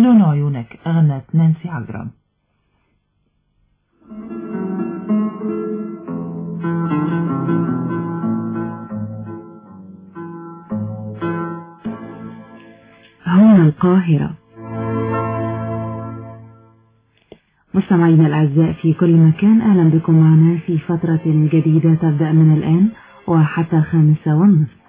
لون عيونك أغنت نانسي عجرم هنا القاهرة مستمعينا الأعزاء في كل مكان أهلا بكم معنا في فترة جديدة تبدأ من الآن وحتى الخامسة والنصف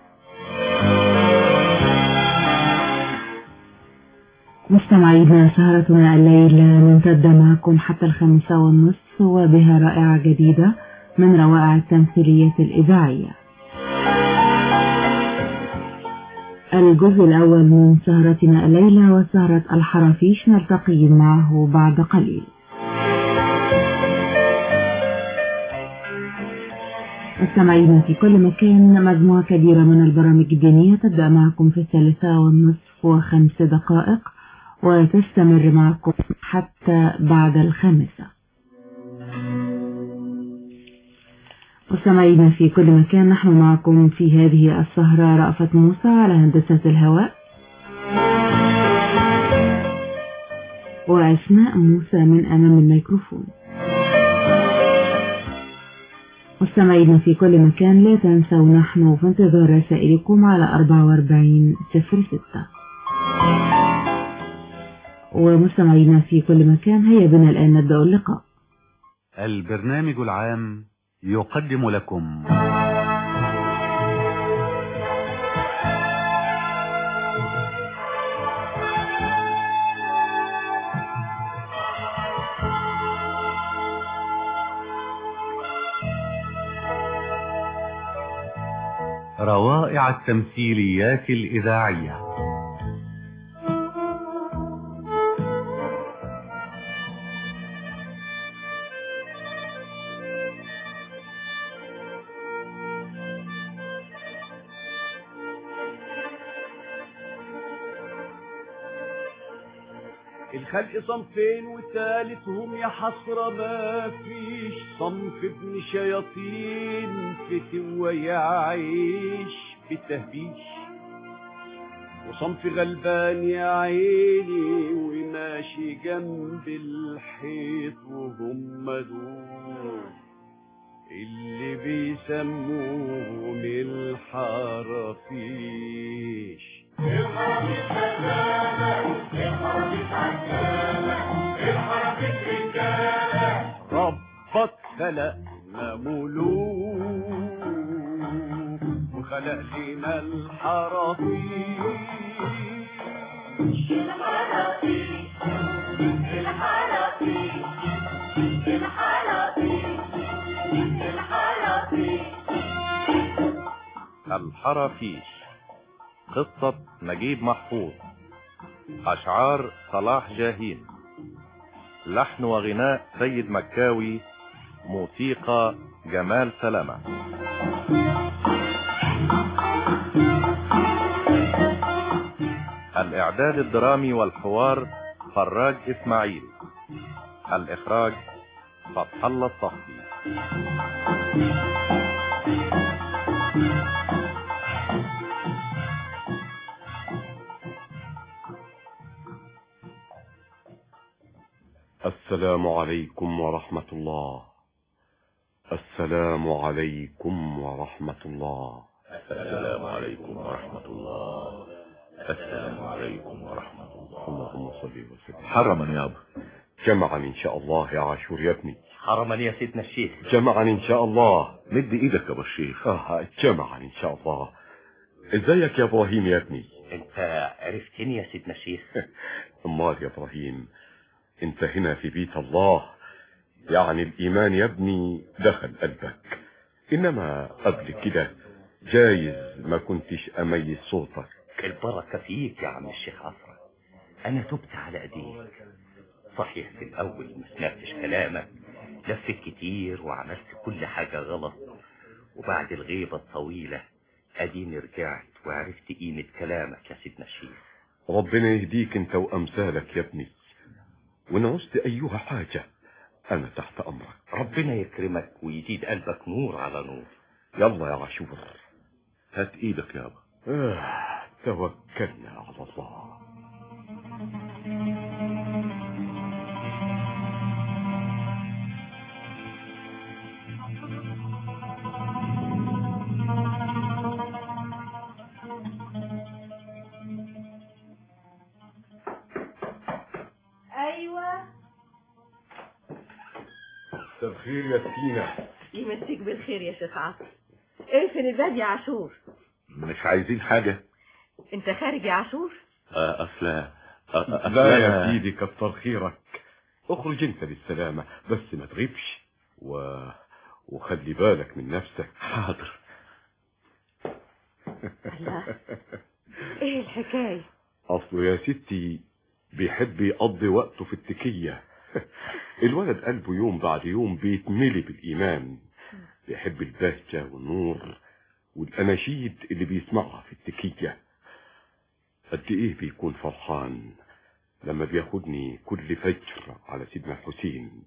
مستمعينا سهرتنا الليلة ممتدة معكم حتى الخامسة والنصف وبها رائعة جديدة من روائع التمثيلية الإذاعية الجزء الأول من سهرتنا الليلة وسهرة الحرافيش نلتقي معه بعد قليل مستمعينا في كل مكان مجموعة كبيرة من البرامج الدينية تبدأ معكم في الثالثة والنصف وخمس دقائق وتستمر معكم حتى بعد الخامسة مستمعينا في كل مكان نحن معكم في هذه السهرة رأفت موسى على هندسة الهواء وأسماء موسى من أمام الميكروفون مستمعينا في كل مكان لا تنسوا نحن في انتظار رسائلكم على 44 06 ومستمعينا في كل مكان هيا بنا الآن نبدأ اللقاء البرنامج العام يقدم لكم روائع التمثيليات الإذاعية الخلق صنفين وثالثهم يا حسرة ما فيش صنف ابن شياطين فتوى يعيش بتهبيش وصنف غلبان يا عيني وماشي جنب الحيط وهم دول اللي بيسموهم الحرافيش ربك خلقنا ملوك وخلق لنا الحرافيش الحرافيش قصة نجيب محفوظ أشعار صلاح جاهين لحن وغناء سيد مكاوي موسيقى جمال سلامة الإعداد الدرامي والحوار فراج إسماعيل الإخراج فتح الله الصفي السلام عليكم ورحمة الله السلام عليكم ورحمة الله السلام عليكم ورحمة الله السلام عليكم ورحمة الله اللهم صل وسلم حرما يابا جمعا إن شاء الله يا عاشور يا ابني حرما يا سيدنا الشيخ جمعا إن شاء الله مد ايدك يا ابو الشيخ آه جمعا إن شاء الله ازيك يا إبراهيم يا ابني انت عرفتني يا سيدنا الشيخ أمال يا إبراهيم انت هنا في بيت الله يعني الإيمان يا ابني دخل قلبك إنما قبل كده جايز ما كنتش أميز صوتك البركة فيك يا عم الشيخ عصرة انا تبت على ايديك صحيح في الاول ما سمعتش كلامك لفت كتير وعملت كل حاجة غلط وبعد الغيبة الطويلة اديني رجعت وعرفت قيمة كلامك يا سيدنا الشيخ ربنا يهديك انت وأمثالك يا ابني وإن عوزت أيها حاجة أنا تحت أمرك ربنا يكرمك ويزيد قلبك نور على نور يلا يا عاشور هات ايدك يابا آه توكلنا على الله مساء الخير يا سكينة يمسيك بالخير يا شيخ عاصم ايه فين الباب يا عاشور مش عايزين حاجة انت خارج يا عاشور آه، أصل آه، أصل لا يا أنا- سيدي كتر خيرك اخرج انت بالسلامة بس ما تغيبش و... وخلي بالك من نفسك حاضر الله ايه الحكاية اصله يا ستي بيحب يقضي وقته في التكية الولد قلبه يوم بعد يوم بيتملي بالإيمان بيحب البهجة والنور والأناشيد اللي بيسمعها في التكية قد إيه بيكون فرحان لما بياخدني كل فجر على سيدنا الحسين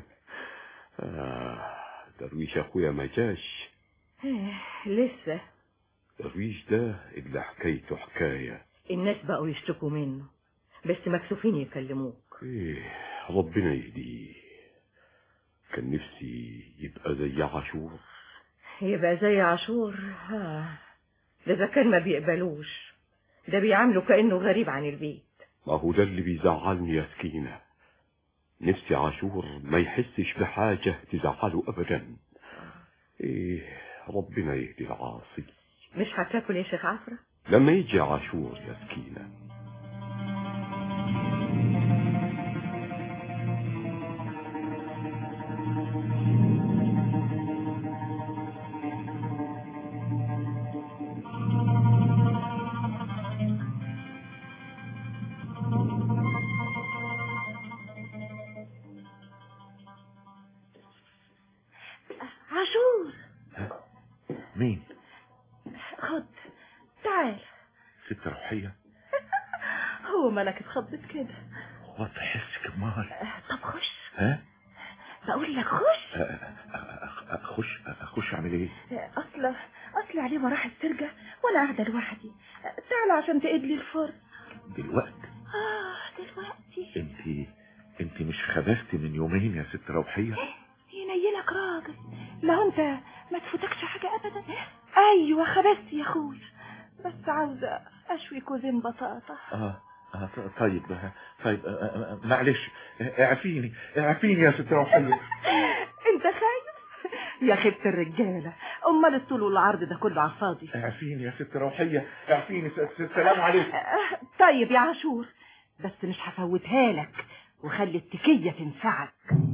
آه درويش أخويا ما جاش إيه، لسه درويش ده اللي حكايته حكاية الناس بقوا يشتكوا منه بس مكسوفين يكلموك إيه ربنا يهديه كان نفسي يبقى زي عاشور يبقى زي عاشور آه. ده اذا كان ما بيقبلوش ده بيعامله كأنه غريب عن البيت ما هو ده اللي بيزعلني يا سكينة نفسي عاشور ما يحسش بحاجة تزعله أبدا إيه ربنا يهدي العاصي مش هتاكل يا شيخ عفرة لما يجي عاشور يا سكينة عاشور مين خد تعال ست روحية هو مالك اتخضت كده هو تحس كمال طب خش ها بقول لك خش أ- أ- أ- اخش اخش اعمل ايه اصل اصل عليه ما راح السرجة وانا قاعدة لوحدي تعال عشان تقيد لي الفرن دلوقتي اه دلوقتي انت انت مش خبستي من يومين يا ست روحية ينيلك راجل لو انت ما تفوتكش حاجة ابدا ايوه خبزت يا اخويا بس عاوزة اشوي كوزين بطاطا اه اه ط- طيب آه، طيب آه، آه، آه، معلش آه، اعفيني اعفيني يا ست روحية انت خايف يا خيبة الرجالة امال الطول والعرض ده كله على الفاضي اعفيني يا ست روحية اعفيني س- س- سلام عليكم آه، طيب يا عاشور بس مش هفوتها لك وخلي التكية تنفعك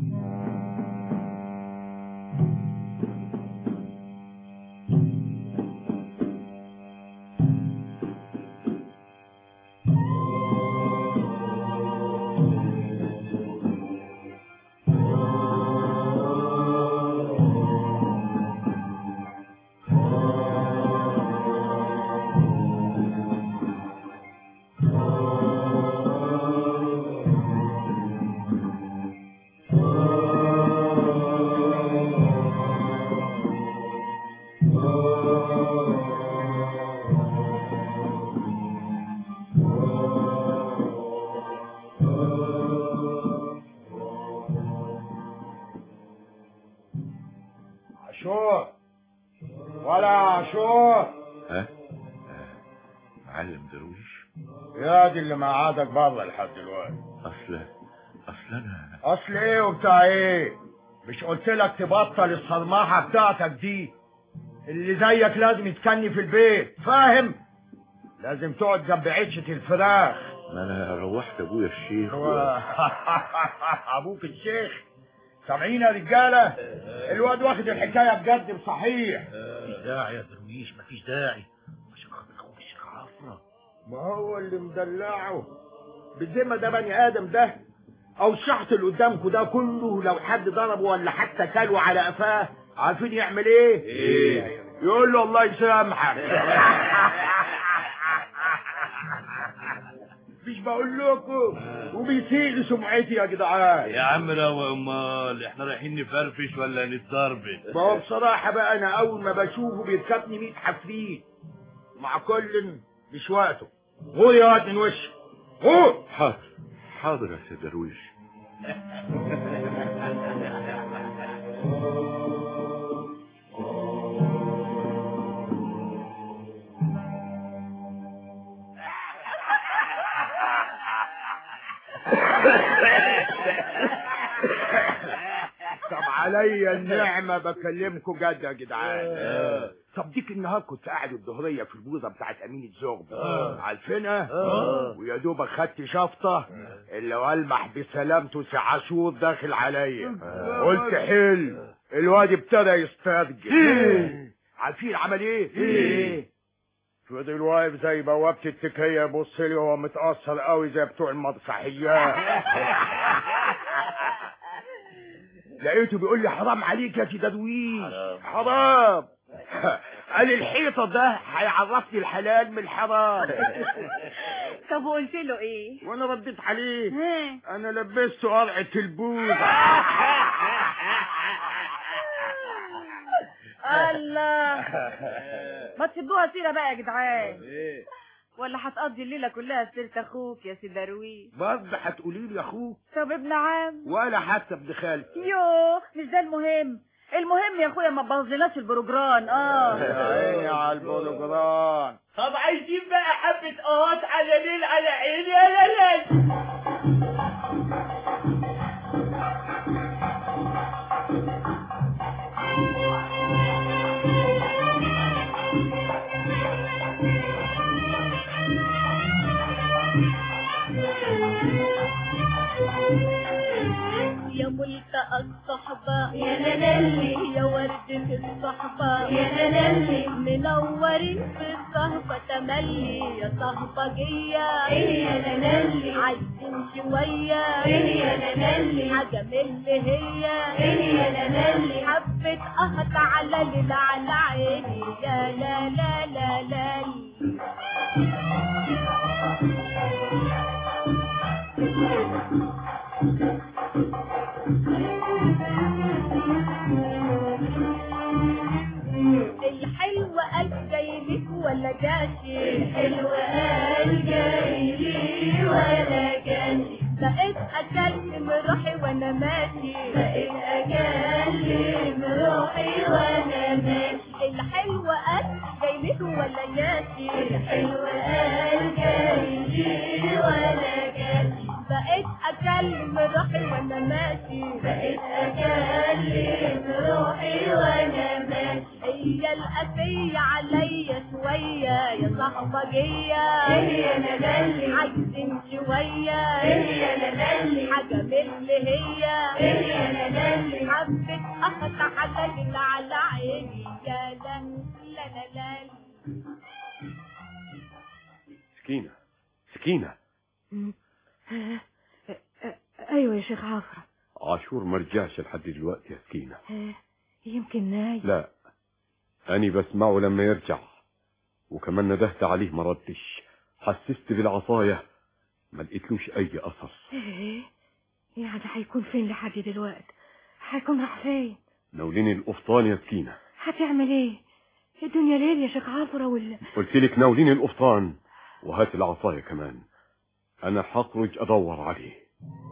عاشور ولا عاشور ها آه، معلم درويش يا دي اللي مقعدك بره لحد دلوقتي اصل اصل انا اصل ايه وبتاع ايه مش قلت لك تبطل الصرماحه بتاعتك دي اللي زيك لازم يتكني في البيت فاهم لازم تقعد جنب عشه الفراخ ما انا روحت ابويا الشيخ و... و... ابوك الشيخ سامعين يا رجاله الواد واخد الحكايه بجد بصحيح مفيش داعي يا درويش مفيش داعي عشان خاطر اخوك الشيخ عفرة ما هو اللي مدلعه بالذمة ده بني آدم ده أو الشحط اللي قدامكم ده كله لو حد ضربه ولا حتى كلوا على قفاه عارفين يعمل إيه؟ إيه؟ يقول له الله يسامحك مش بقول لكم وبيسيء لسمعتي يا جدعان يا عم روق امال احنا رايحين نفرفش ولا نتضربن ما هو بصراحة بقى أنا أول ما بشوفه بيركبني 100 حفريت مع كل مش وقته غور يا واد من وشي غور حاضر حاضر يا سيد درويش طب على عليا النعمة بكلمكم جد يا جدعان طب ديك النهار كنت قاعد الظهرية في البوظة بتاعت أمين الزغبي عارفينها ويا دوبك خدت شفطة اللي والمح بسلامته سي عاشور داخل عليا قلت حلو الواد ابتدى يسترجل عارفين عمل ايه؟ فضل واقف زي بوابة التكية يبص لي وهو متأثر قوي زي بتوع المسرحيات لقيته بيقول لي حرام عليك يا سيدي درويش حرام قال الحيطة ده هيعرفني الحلال من الحرام طب وقلت له ايه وانا رديت عليه ها انا لبسته قرعة البوزة الله ما تسيبوها سيرة بقى يا جدعان ولا هتقضي الليلة كلها في سيرة اخوك يا سي درويش برضه هتقولي لي يا اخوك طب ابن عم ولا حتى ابن خالتي يوه مش ده المهم المهم يا اخويا ما تبوظلناش البروجران اه يا عيني على البروجرام طب عايزين بقى حبة قهات على ليل على عيني يا ليل يا ملتقى الصحبة يا لالي يا وردة الصحبة يا لالي منورين في الصهبة تملي يا صهبجية ايه يا لالي عايزين شوية ايه يا لالي حاجة من اللي هي ايه يا لالي حبة قهط على ليل على عيني يا لا لا لا لالي الحلو قال جاي لك ولا جاشي الحلو قال جاي لي ولا جاشي بقيت اكلم روحي وانا ماشي بقيت اكلم روحي وانا ماشي الحلو قال جاي لك ولا جاشي الحلو قال جاي لي ولا جاشي بقيت اكلم روحي وانا ماشي بقيت اكلم روحي وانا ماشي هي القاسية عليا شوية يا صاحبجية هي انا دلي عايزين شوية هي انا دلي حاجة من اللي هي هي انا دلي حبة قهط على اللي على عيني يا لا لا لا لا سكينة سكينة ايوه يا شيخ عفرة عاشور ما رجعش لحد دلوقتي يا سكينة يمكن نايم لا أني بسمعه لما يرجع وكمان ندهت عليه ما ردش حسست بالعصاية ما لقيتلوش أي أثر ايه يعني هيكون فين لحد دلوقتي هيكون راح فين ناوليني القفطان يا سكينة هتعمل ايه الدنيا ليل يا شيخ عفرة ولا قلت لك ناوليني القفطان وهات العصاية كمان أنا هخرج أدور عليه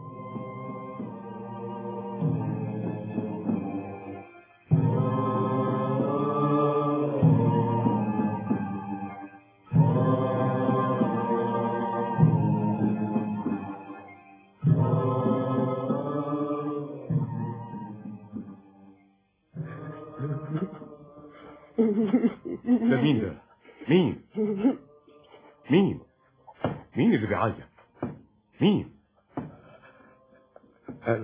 ده مين ده؟ مين؟ مين؟ مين اللي بيعيط؟ مين؟ أنا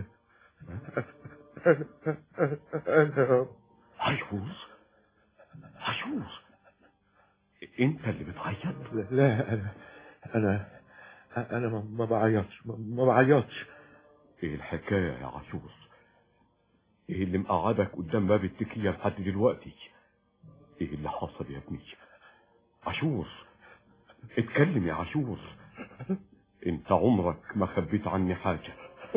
أنا عاشور عاشور انت اللي بتعيط لا أنا أنا أنا ما- ما بعيطش ما- ما بعيطش ايه الحكاية يا عاشور ايه اللي مقعدك قدام باب التكية لحد دلوقتي ايه اللي حصل يا ابني عاشور اتكلم يا عاشور انت عمرك ما خبيت عني حاجة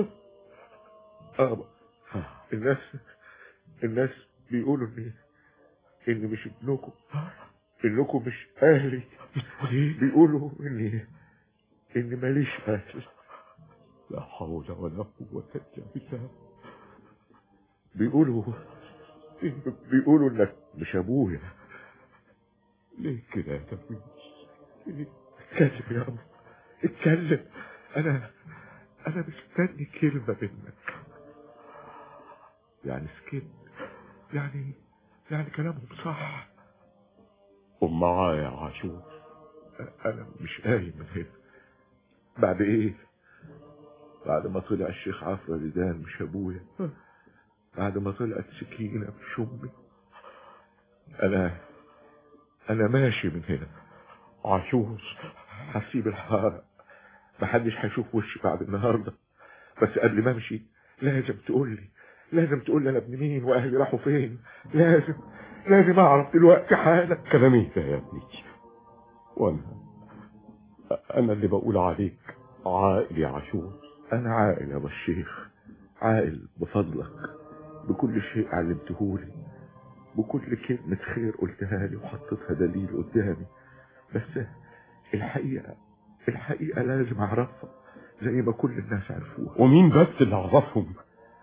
آه، الناس الناس بيقولوا إني إني مش ابنكم إنكم مش أهلي بيقولوا إني إني ماليش أهل لا حول ولا قوة إلا بالله بيقولوا بيقولوا إنك مش أبويا ليه كده يا درويش اتكلم يا أبو اتكلم أنا أنا مستني كلمة منك يعني سكت يعني يعني كلامهم صح قم معايا يا عاشور انا مش قايم من هنا بعد ايه بعد ما طلع الشيخ عفرة لدان مش ابويا بعد ما طلعت سكينة مش امي انا انا ماشي من هنا عاشور هسيب الحارة محدش هيشوف وشي بعد النهاردة بس قبل ما امشي لازم تقول لي لازم تقول لي انا ابن مين واهلي راحوا فين لازم لازم اعرف دلوقتي حالا كلامي ده يا ابني وانا انا اللي بقول عليك عاقل يا عاشور انا عاقل يا ابو الشيخ عاقل بفضلك بكل شيء علمتهولي بكل كلمة خير قلتها لي وحطيتها دليل قدامي بس الحقيقة الحقيقة لازم اعرفها زي ما كل الناس عرفوها ومين بس اللي عرفهم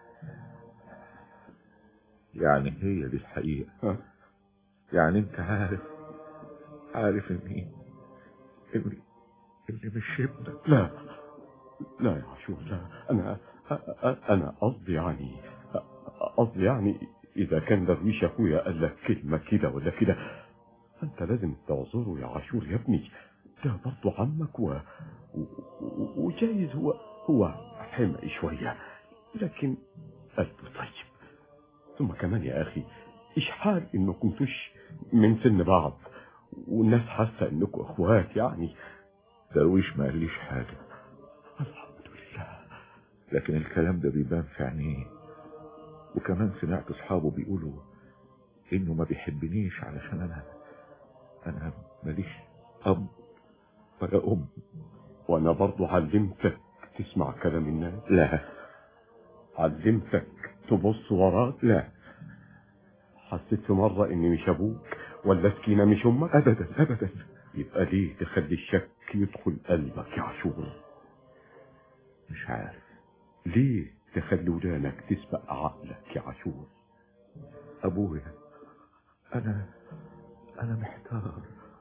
يعني هي دي الحقيقة ها؟ يعني انت عارف عارف اني اني اني مش ابنك لا لا يا عاشور لا انا انا قصدي يعني قصدي يعني اذا كان درويش اخويا قال لك كلمه كده ولا كده فانت لازم تعذره يا عاشور يا ابني ده برضه عمك و... و... وجايز هو هو حمقي شويه لكن قلبه طيب ثم كمان يا اخي اشحال انه كنتوش من سن بعض والناس حاسه انكم اخوات يعني درويش ما قاليش حاجة الحمد لله لكن الكلام ده بيبان في عينيه وكمان سمعت اصحابه بيقولوا انه ما بيحبنيش علشان انا انا ماليش اب ولا ام وانا برضه علمتك تسمع كلام الناس لا علمتك تبص وراك لا حسيت في مرة اني مش ابوك ولا سكينة مش امك ابدا ابدا يبقى ليه تخلي الشك يدخل قلبك يا عاشور مش عارف ليه تخلي ودانك تسبق عقلك يا عاشور ابويا انا انا محتار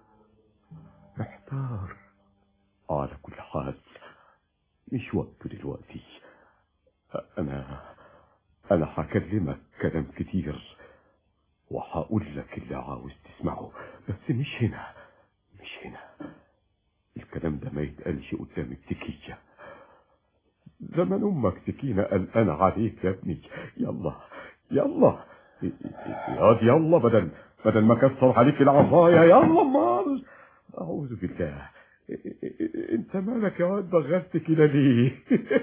محتار على كل حال مش وقته دلوقتي انا انا هكلمك كلام كتير وهقول لك اللي عاوز تسمعه بس مش هنا مش هنا الكلام ده ما يتقالش قدام التكية زمن امك سكينة قلقانة عليك يا ابني يلا يلا ياض يلا بدل بدل ما كسر عليك العصاية يلا مال اعوذ بالله انت مالك يا واد بغلت كده ليه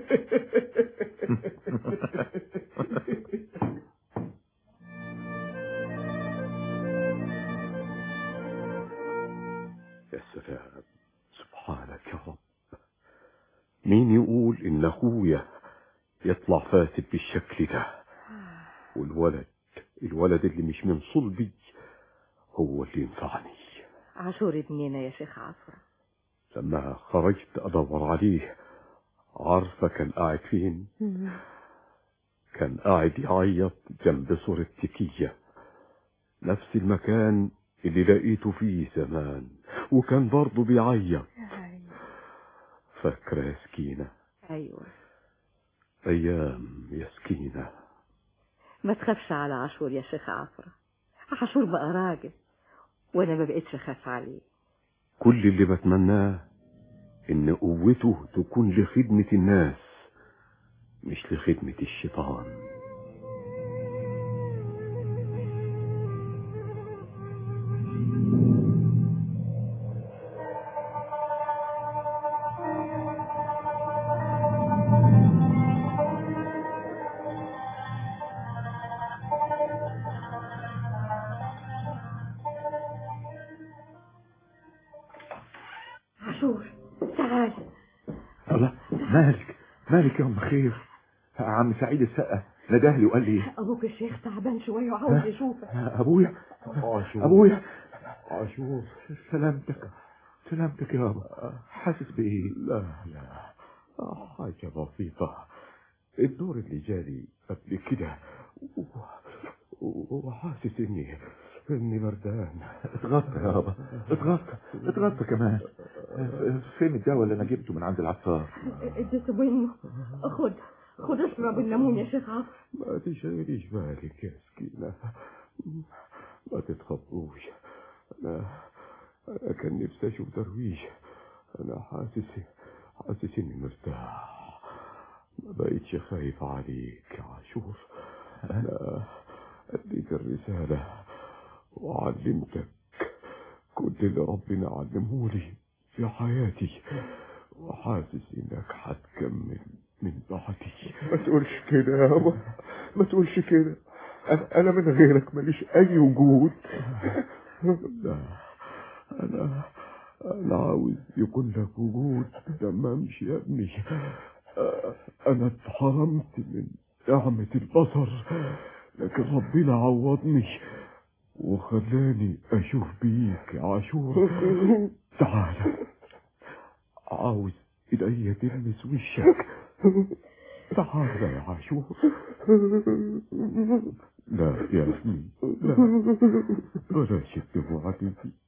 يا سلام سبحانك يا رب مين يقول ان اخويا يطلع فاسد بالشكل ده والولد الولد اللي مش من صلبي هو اللي ينفعني عاشور ابننا يا شيخ عفرة لما خرجت ادور عليه عارفه كان قاعد فين كان قاعد يعيط جنب صورة تكية نفس المكان اللي لقيته فيه زمان وكان برضه بيعيط فاكرة يا سكينة ايوه أيام يا سكينة ما تخافش على عاشور يا شيخ عفرة عاشور بقى راجل وانا ما بقتش اخاف عليه كل اللي بتمناه إن قوته تكون لخدمة الناس مش لخدمة الشيطان عاشور تعال الله مالك مالك يا ام خير عم سعيد السقا ندهلي وقال لي ابوك الشيخ تعبان شويه وعاوز يشوفك ابويا عاشور ابويا عاشور سلامتك سلامتك يابا حاسس بايه لا لا حاجة بسيطة الدور اللي جالي قبل كده و- و- وحاسس اني اني بردان اتغطى يابا اتغطى اتغطى كمان فين الدواء اللي انا جبته من عند العطار اديته منه خد خد اشرب الليمون يا شيخ عفو ما تشغليش بالك يا سكينة ما تتخطوش أنا أنا كان نفسي أشوف درويش أنا حاسس حاسس إني مرتاح ما بقيتش خايف عليك يا عاشور أنا أديك الرسالة وعلمتك كل اللي ربنا علمهولي في حياتي وحاسس إنك هتكمل من بعدي ما تقولش كده يا أبا ما تقولش كده أنا, أنا من غيرك ماليش أي وجود لا أنا أنا عاوز يكون لك وجود لما أمشي يا ابني أنا اتحرمت من نعمة البصر لكن ربنا عوضني وخلاني أشوف بيك يا عاشور تعال عاوز إيديا تلمس وشك تعال يا عاشور لا يا ابني لا بلاش الدموع دي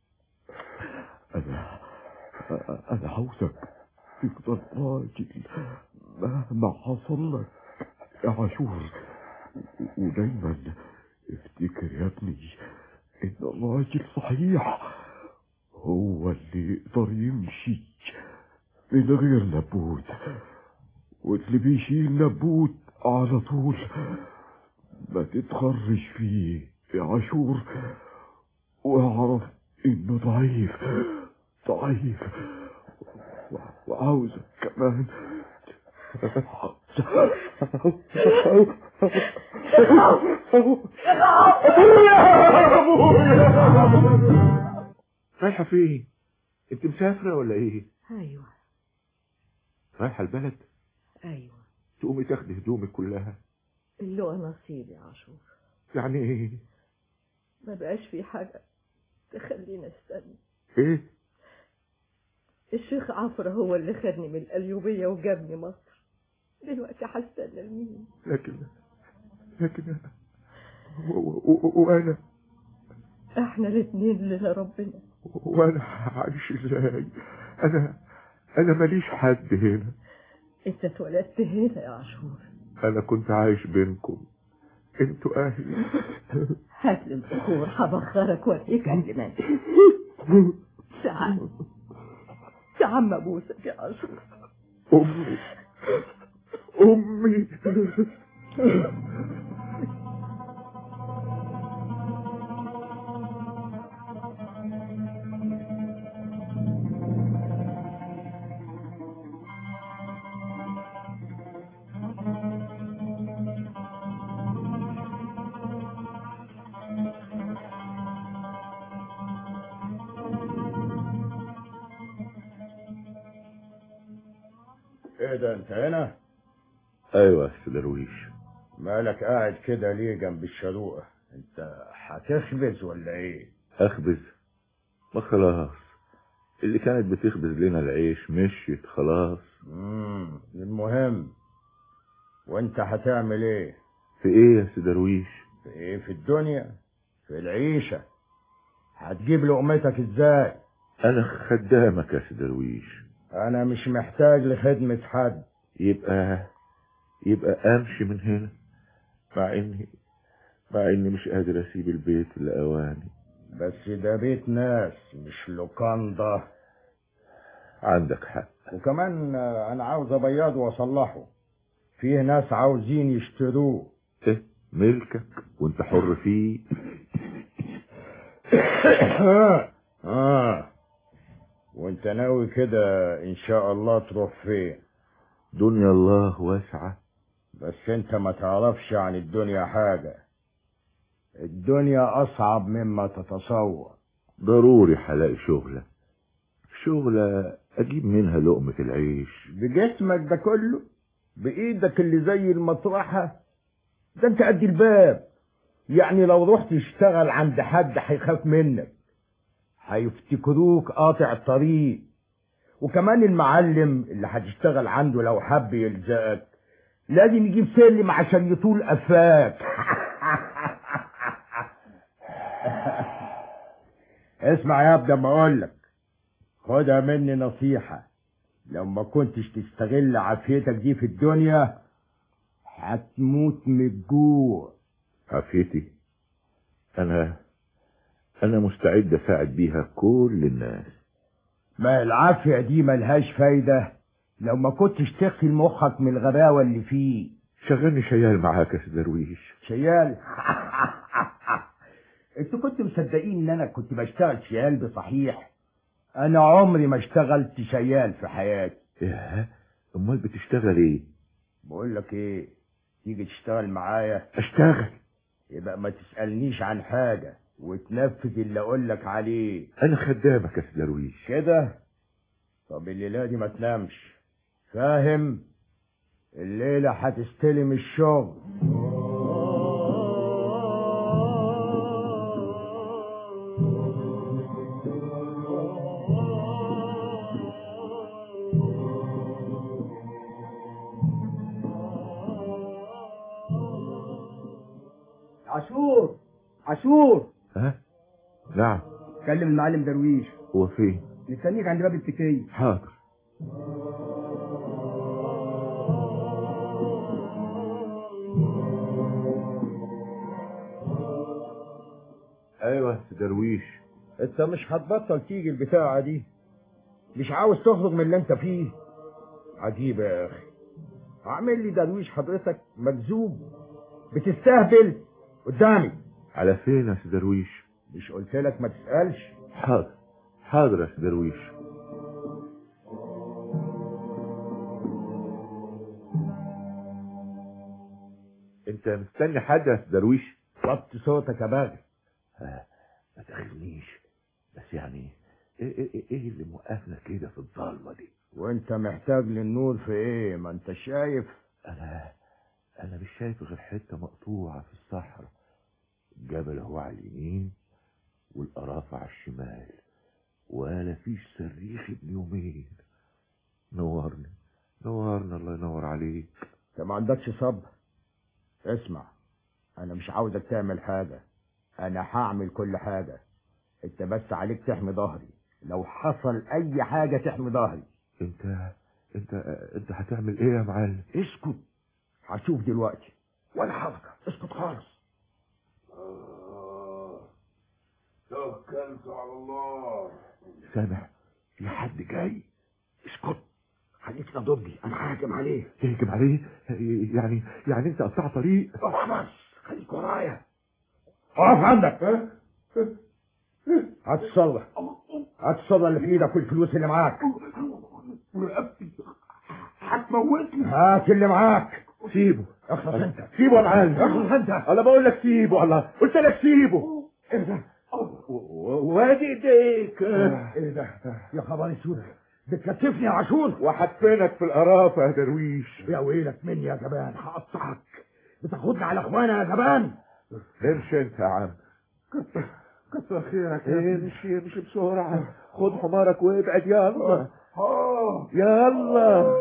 أنا أنا عاوزك تفضل راجل مهما حصل لك يا عاشور ودايما افتكر يا ابني ان الراجل صحيح هو اللي يقدر يمشي من غير نبوت واللي بيشيل نبوت على طول ما تتخرج فيه يا عاشور واعرف انه ضعيف ضعيف وعاوزك كمان رايحة فين؟ انت مسافرة ولا ايه؟ ايوه رايحة البلد؟ ايوه تقومي تاخدي هدومك كلها اللي هو نصيبي يا عاشور يعني ايه؟ ما بقاش في حاجة تخليني استنى ايه؟ الشيخ عفرة هو اللي خدني من القليوبية وجابني مصر دلوقتي هستنى لمين لكن لكن أنا و- و- و- وانا احنا الاتنين لنا ربنا وانا عايش ازاي؟ انا انا ماليش حد هنا انت اتولدت هنا يا عاشور انا كنت عايش بينكم انتوا اهلي هات لي البخور هبخرك واريك قبل ما انت تعال تعال ما ابوسك يا عاشور امي امي ايه ده انت هنا ايوه يا أستاذ درويش مالك قاعد كده ليه جنب الشروقة انت هتخبز ولا ايه اخبز ما خلاص اللي كانت بتخبز لنا العيش مشيت خلاص امم المهم وانت هتعمل ايه في ايه يا سي درويش في ايه في الدنيا في العيشة هتجيب لقمتك ازاي انا خدامك يا سي درويش انا مش محتاج لخدمة حد يبقى يبقى امشي من هنا مع اني مع اني مش قادر اسيب البيت لاواني بس ده بيت ناس مش لوكاندا عندك حق وكمان آه، انا عاوز ابيضه واصلحه فيه ناس عاوزين يشتروه ايه ملكك وانت حر فيه اه وانت ناوي كده ان شاء الله تروح فين دنيا الله واسعة بس انت ما تعرفش عن الدنيا حاجة الدنيا اصعب مما تتصور ضروري هلاقي شغلة شغلة اجيب منها لقمة العيش بجسمك ده كله بايدك اللي زي المطرحة ده انت قد الباب يعني لو رحت تشتغل عند حد هيخاف منك هيفتكروك قاطع طريق وكمان المعلم اللي هتشتغل عنده لو حب يلزقك لازم يجيب سلم عشان يطول قفاك اسمع يا ابني ما اقولك خدها مني نصيحة لو ما كنتش تستغل عافيتك دي في الدنيا هتموت من الجوع عافيتي انا انا مستعد اساعد بيها كل الناس ما العافية دي ملهاش فايدة لو ما كنتش تغسل مخك من الغباوة اللي فيه شغلني شيال معاك يا سيد درويش شيال انتوا كنتوا مصدقين ان انا كنت بشتغل شيال بصحيح انا عمري ما اشتغلت شيال في حياتي ايه امال بتشتغل ايه بقول لك ايه تيجي تشتغل معايا اشتغل يبقى ما تسألنيش عن حاجة وتنفذ اللي اقول لك عليه انا خدامك يا سيد درويش كده طب الليلة دي ما تنامش فاهم الليلة هتستلم الشغل عاشور عاشور ها نعم كلم المعلم درويش هو فين مستنيك عند باب التكية حاضر ايوه يا سيد درويش انت مش هتبطل تيجي البتاعة دي مش عاوز تخرج من اللي انت فيه عجيبة يا اخي عامل لي درويش حضرتك مجذوب بتستهبل قدامي على فين يا سيد درويش مش قلت لك ما تسألش حاضر حاضر يا سيد درويش انت مستني حد يا سيد درويش وطي صوتك يا باغي آه، ما تاخذنيش بس يعني ايه ايه ايه إيه اللي موقفنا كده في الضلمه دي وانت محتاج للنور في ايه ما انت شايف انا انا مش شايف غير حته مقطوعه في الصحراء الجبل هو على اليمين والقرافه على الشمال ولا فيش صريخ ابن يومين نورني نورنا الله ينور عليك انت ما عندكش صبر اسمع انا مش عاوزك تعمل حاجة انا هعمل كل حاجة انت بس عليك تحمي ظهري لو حصل اي حاجة تحمي ظهري انت انت انت هتعمل ايه يا معلم اسكت هشوف دلوقتي ولا حركة اسكت خالص توكلت على الله سامع في حد جاي اسكت خليك ضدي انا ههجم عليه تهجم عليه يعني يعني انت قطع طريق خلاص خليك ورايا اقف عندك هات الصلاة هات الصلاة اللي في ايدك والفلوس اللي معاك هتموتني هات اللي معاك سيبه اخلص انت سيبه يا معلم اخلص انت انا بقول لك سيبه الله قلت لك سيبه ايه ده وادي ايديك ايه ده يا خبر اسود بتكتفني يا عاشور وحطينك في القرافه يا درويش يا ويلك مني يا جبان هقطعك بتاخدني على اخوانا يا جبان امشي انت يا عم كتر خيرك ايه مشي مشي بسرعه خد حمارك وابعد يلا اه يلا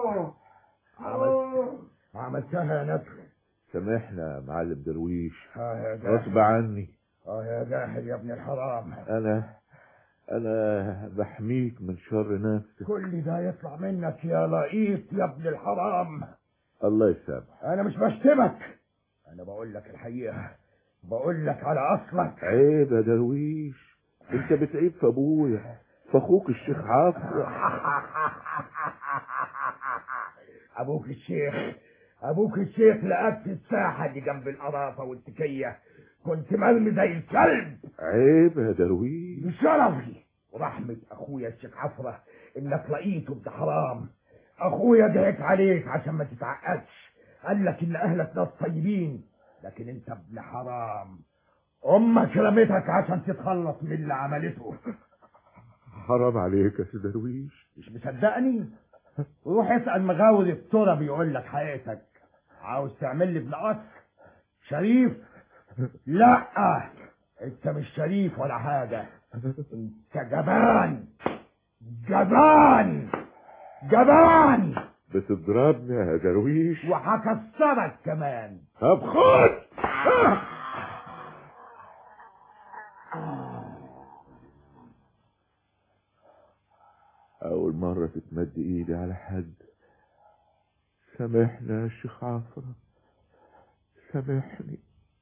عملت عملتها يا نبر سامحنا يا معلم درويش اه يا غصب جاهل عني اه يا جاهل يا ابن الحرام انا انا بحميك من شر نفسي كل ده يطلع منك يا لقيط يا ابن الحرام الله يسامحك انا مش بشتمك انا بقول لك الحقيقه بقول لك على اصلك عيب يا درويش انت بتعيب في ابويا في اخوك الشيخ عفو ابوك الشيخ ابوك الشيخ لقاك في الساحه اللي جنب القرافه والتكيه كنت مرمي زي الكلب عيب يا درويش بشرفي ورحمة أخويا الشيخ عفرة إنك لقيته ابن حرام أخويا ضحك عليك عشان ما تتعقدش قال لك إن أهلك ناس طيبين لكن أنت ابن حرام أمك رمتك عشان تتخلص من اللي عملته حرام عليك يا سي درويش مش مصدقني روح اسأل مغاور الترى بيقول لك حقيقتك عاوز تعمل لي ابن قصر شريف لا انت مش شريف ولا حاجة انت جبان جبان جبان بتضربني يا درويش وهكسرك كمان طب خد أول مرة تتمد إيدي على حد سامحنا يا شيخ عفرة سامحني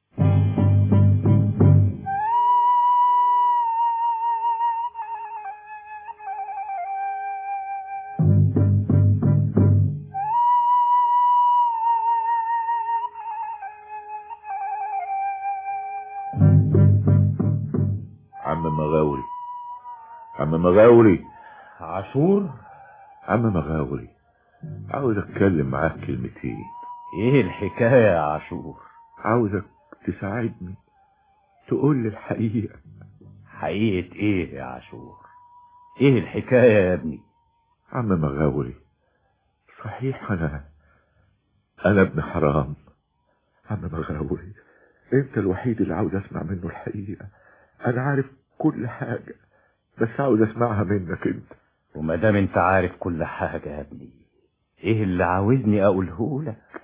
عم مغاوري عم مغاوري عاشور عم مغاوري عاوز اتكلم معاك كلمتين ايه الحكاية يا عاشور عاوزك تساعدني تقول لي الحقيقة حقيقة ايه يا عاشور ايه الحكاية يا ابني عم مغاوري صحيح انا انا ابن حرام عم مغاوري انت الوحيد اللي عاوز اسمع منه الحقيقة انا عارف كل حاجة بس عاوز اسمعها منك انت وما دام انت عارف كل حاجة يا ابني ايه اللي عاوزني اقوله لك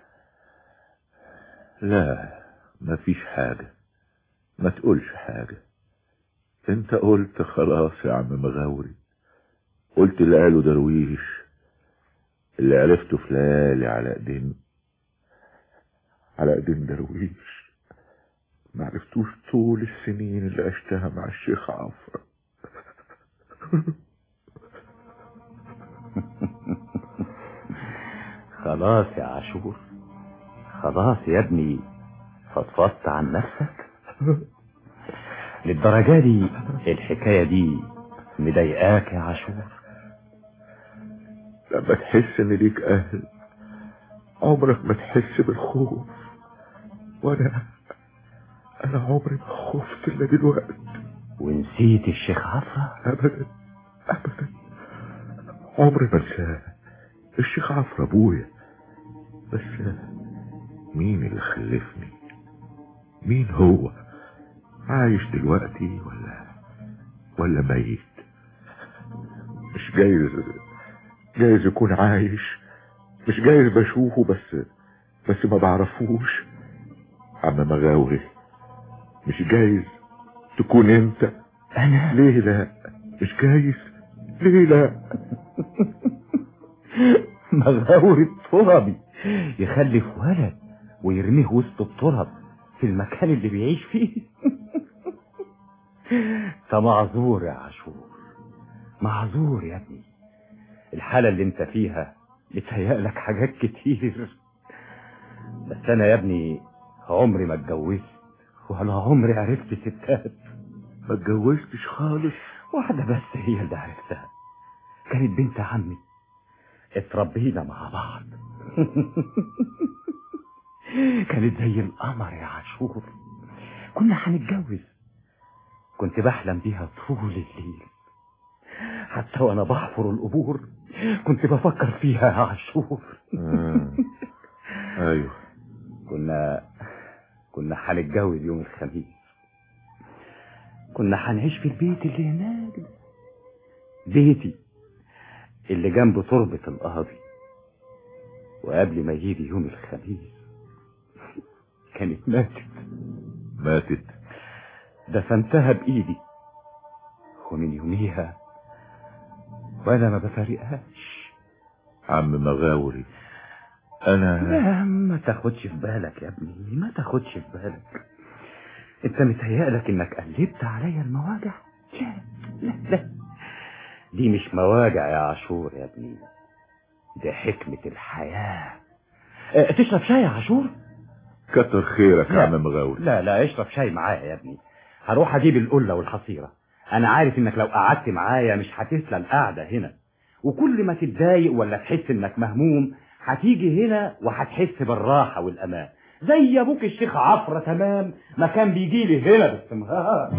لا مفيش حاجة ما تقولش حاجة انت قلت خلاص يا عم مغاوري قلت اللي قاله درويش اللي عرفته في ليالي على ايدين على ايدين درويش ما عرفتوش طول السنين اللي عشتها مع الشيخ عفرة خلاص يا عاشور خلاص يا ابني فضفضت عن نفسك للدرجة دي الحكاية دي مضايقاك يا عاشور لما تحس ان ليك اهل عمرك ما تحس بالخوف وانا انا عمري ما خفت الا دلوقتي ونسيت الشيخ عفرة ابدا ابدا عمري ما انساه الشيخ عفرة ابويا بس مين اللي خلفني مين هو عايش دلوقتي ولا ولا ميت مش جايز جايز يكون عايش مش جايز بشوفه بس بس ما بعرفوش عم مغاوري مش جايز تكون انت انا ليه لا مش جايز ليه لا مغاور التربي يخلف ولد ويرميه وسط التراب في المكان اللي بيعيش فيه انت معذور يا عاشور معذور يا ابني الحالة اللي انت فيها بتهيألك حاجات كتير بس انا يا ابني عمري ما اتجوزت ولا عمري عرفت ستات ما اتجوزتش خالص واحدة بس هي اللي عرفتها كانت بنت عمي اتربينا مع بعض كانت زي القمر يا عاشور كنا هنتجوز كنت بحلم بيها طول الليل حتى وانا بحفر القبور كنت بفكر فيها يا عاشور آه. ايوه كنا كنا هنتجوز يوم الخميس كنا هنعيش في البيت اللي هناك ده. بيتي اللي جنب تربة القاضي وقبل ما يجي يوم الخميس كانت ماتت ماتت دفنتها بإيدي ومن يوميها وأنا ما بفارقهاش عم مغاوري انا لا ما تاخدش في بالك يا ابني ما تاخدش في بالك انت متهيألك انك قلبت عليا المواجع لا لا لا دي مش مواجع يا عاشور يا ابني دي حكمة الحياة اه تشرب شاي يا عاشور كتر خيرك يا لا. عم مغاوري لا لا اشرب شاي معايا يا ابني هروح اجيب القلة والحصيرة انا عارف انك لو قعدت معايا مش هتسلى القعدة هنا وكل ما تتضايق ولا تحس انك مهموم هتيجي هنا وهتحس بالراحة والامان زي ابوك الشيخ عفرة تمام ما كان بيجي لي هنا باستمرار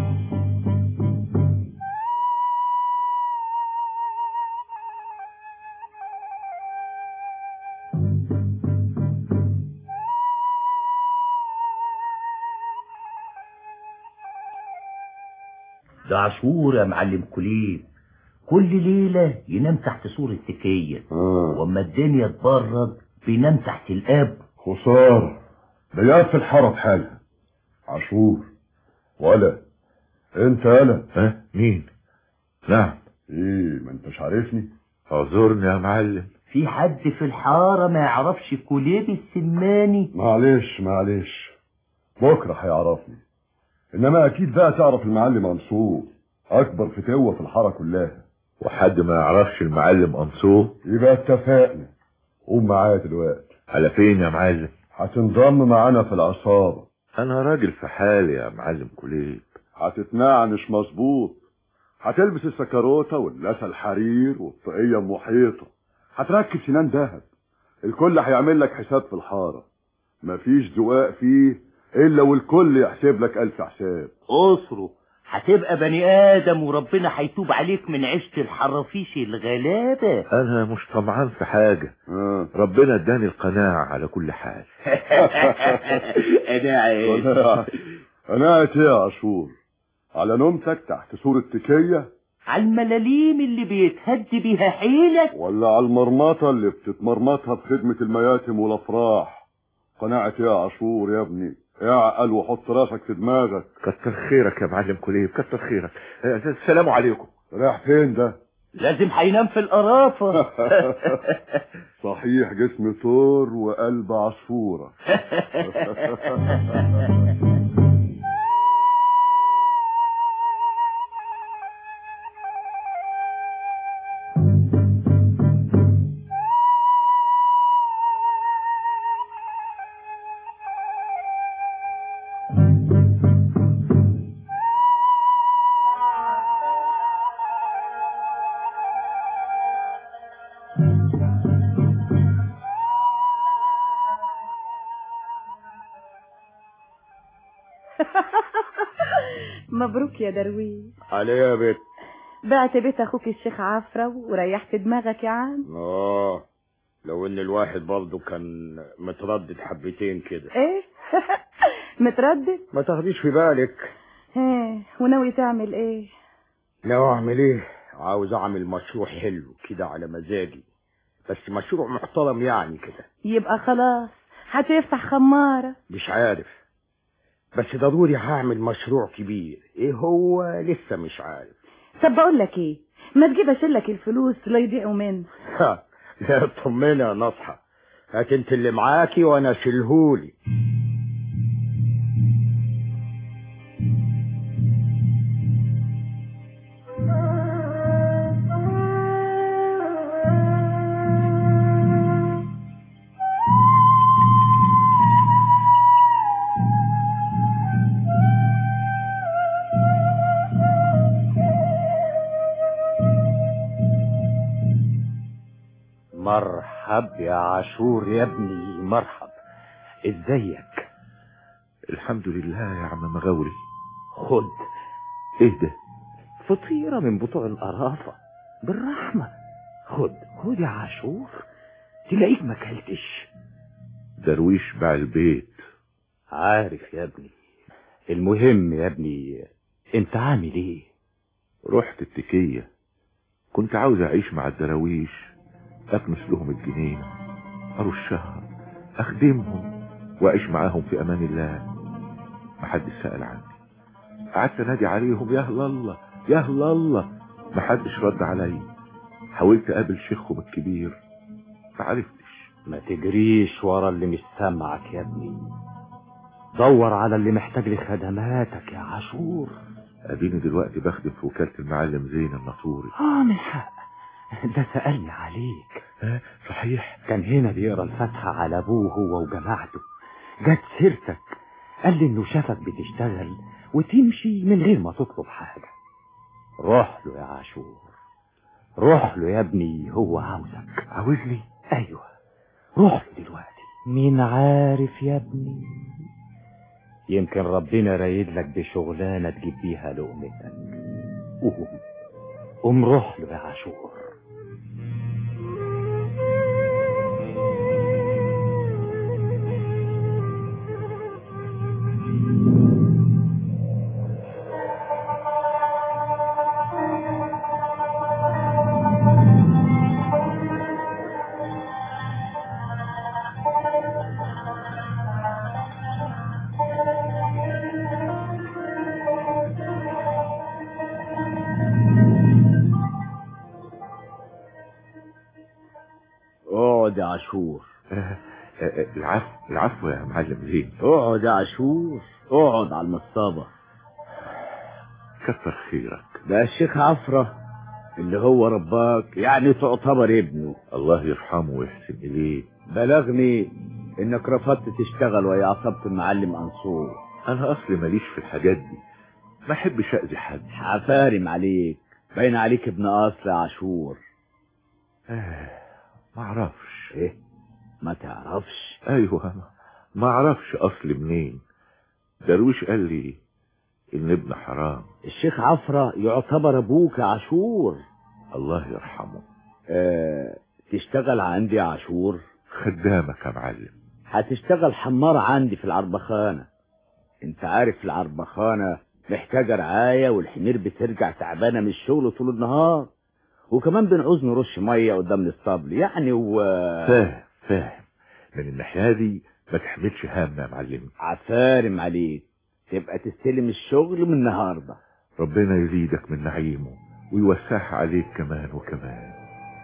ده عاشور يا معلم كليب كل ليلة ينام تحت سور التكية واما الدنيا تبرد بينام تحت الاب خسارة ده قاعد في الحارة حالها عاشور ولا انت انا ها مين نعم ايه ما انتش عارفني اعذرني يا معلم في حد في الحارة ما يعرفش كليب السماني معلش معلش بكره هيعرفني انما اكيد بقى تعرف المعلم منصور اكبر فتوه في الحاره كلها وحد ما يعرفش المعلم انصور يبقى اتفقنا قوم معايا دلوقتي على فين يا معلم هتنضم معانا في العصابه انا راجل في حالي يا معلم كليب هتتنعنش مظبوط هتلبس السكروته واللسه الحرير والطاقيه المحيطه هتركب سنان ذهب الكل هيعمل لك حساب في الحاره مفيش زقاق فيه الا والكل يحسب لك الف حساب اسره هتبقى بني ادم وربنا هيتوب عليك من عيشة الحرافيش الغلابة انا مش طمعان في حاجة ربنا اداني القناعة على كل حال انا عايز انا ايه يا عاشور على نومتك تحت سور التكية على الملاليم اللي بيتهد بيها حيلك ولا على المرمطة اللي بتتمرمطها في خدمة المياتم والافراح قناعة ايه يا عاشور يا ابني اعقل وحط راسك في دماغك كتر خيرك يا معلم كليب كتر خيرك السلام عليكم رايح فين ده لازم هينام في القرافة صحيح جسم ثور وقلب عصفورة مبروك يا درويش عليه يا بت بعت بيت اخوك الشيخ عفرة وريحت دماغك يا عم اه لو ان الواحد برضه كان متردد حبتين كده ايه متردد ما تاخديش في بالك ايه وناوي تعمل ايه ناوي اعمل ايه عاوز اعمل مشروع حلو كده على مزاجي بس مشروع محترم يعني كده يبقى خلاص هتفتح خمارة مش عارف بس ضروري هعمل مشروع كبير ايه هو لسه مش عارف طب بقول لك ايه ما تجيب اشيلك الفلوس لا يضيعوا منه لا طمني يا نصحى هات انت اللي معاكي وانا اشيلهولي مرحب يا عاشور يا ابني مرحب ازيك الحمد لله يا عم مغاوري خد ايه ده فطيرة من بتوع القرافة بالرحمة خد خد يا عاشور تلاقيك ما كلتش درويش باع البيت عارف يا ابني المهم يا ابني انت عامل ايه رحت التكية كنت عاوز اعيش مع الدراويش اكنس لهم الجنينة ارشها اخدمهم واعيش معاهم في امان الله محدش سأل عني قعدت انادي عليهم يا هل الله يا هل الله محدش رد عليا حاولت اقابل شيخهم الكبير معرفتش ما تجريش ورا اللي مش سامعك يا ابني دور على اللي محتاج لخدماتك يا عاشور اديني دلوقتي بخدم في وكالة المعلم زين الناصوري اه من حق ده سألني عليك اه صحيح كان هنا بيقرا الفاتحة على ابوه هو وجماعته جت سيرتك قال لي انه شافك بتشتغل وتمشي من غير ما تطلب حاجة روح له يا عاشور روح له يا ابني هو عاوزك عاوزني ايوه روح له دلوقتي مين عارف يا ابني يمكن ربنا رايد لك بشغلانة تجيب بيها لقمتك قوم قوم روح له يا عاشور اقعد يا عاشور اه آه، العفو العفو يا معلم زين اقعد يا عاشور اقعد على المصطبة كتر خيرك ده الشيخ عفرة اللي هو رباك يعني تعتبر ابنه الله يرحمه ويحسن إليه بلغني انك رفضت تشتغل ويا عصبت المعلم انصور أنا أصلي ماليش في الحاجات دي ما أحبش أذي حد حفارم عليك باين عليك ابن اصل يا عاشور آه ما أعرفش ايه ما تعرفش أيوه أنا ما أعرفش أصلي منين درويش قال لي إن ابن حرام الشيخ عفرة يعتبر ابوك يا عاشور الله يرحمه اه تشتغل عندي يا عاشور خدامك يا معلم هتشتغل حمار عندي في العربخانة انت عارف العربخانة محتاجة رعاية والحمير بترجع تعبانة من الشغل طول النهار وكمان بنعوز نرش مية قدام الاسطبل يعني و فاهم فاهم من الناحية دي ما تحملش هم يا معلم عفارم عليك تبقى تستلم الشغل من النهاردة ربنا يزيدك من نعيمه ويوسعها عليك كمان وكمان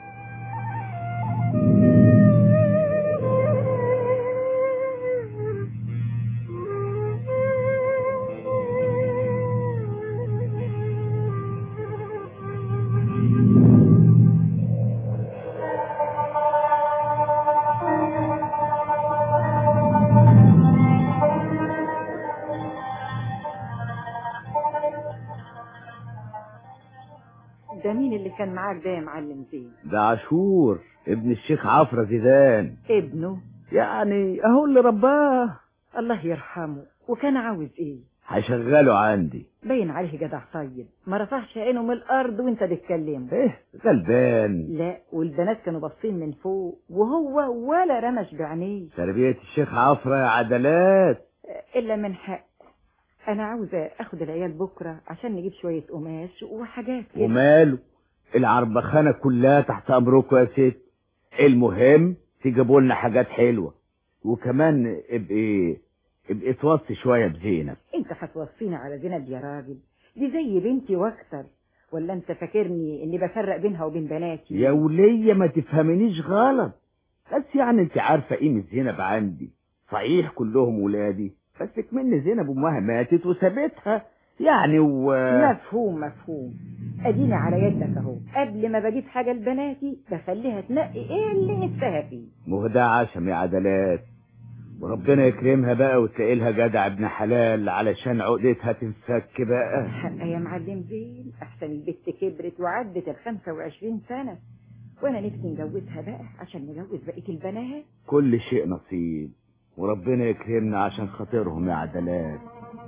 ده مين اللي كان معاك ده يا معلم زين ده عاشور ابن الشيخ عفرة زيدان ابنه يعني اهو اللي رباه الله يرحمه وكان عاوز ايه هشغله عندي باين عليه جدع طيب ما رفعش عينه من الارض وانت بتكلمه ايه غلبان لا والبنات كانوا باصين من فوق وهو ولا رمش بعينيه تربية الشيخ عفرة يا عدلات الا من حق انا عاوزه اخد العيال بكره عشان نجيب شويه قماش وحاجات كده وماله العربخانة كلها تحت امركم يا ست المهم تجيبوا لنا حاجات حلوة وكمان ابقي ابقي توصي شوية بزينب انت هتوصيني على زينب يا راجل دي زي بنتي واكتر ولا انت فاكرني اني بفرق بينها وبين بناتي يا ولية ما تفهمنيش غلط بس يعني انت عارفة قيمة زينب عندي صحيح كلهم ولادي بس كمان زينب امها ماتت وسابتها يعني و مفهوم مفهوم اديني على يدك اهو قبل ما بجيب حاجه لبناتي بخليها تنقي ايه اللي نفسها فيه مهدى عشم يا عدلات وربنا يكرمها بقى وتلاقي لها جدع ابن حلال علشان عقدتها تنفك بقى حق يا معلم زين احسن البت كبرت وعدت ال 25 سنه وانا نفسي نجوزها بقى عشان نجوز بقيه البنات كل شيء نصيب وربنا يكرمنا عشان خاطرهم يا عدلات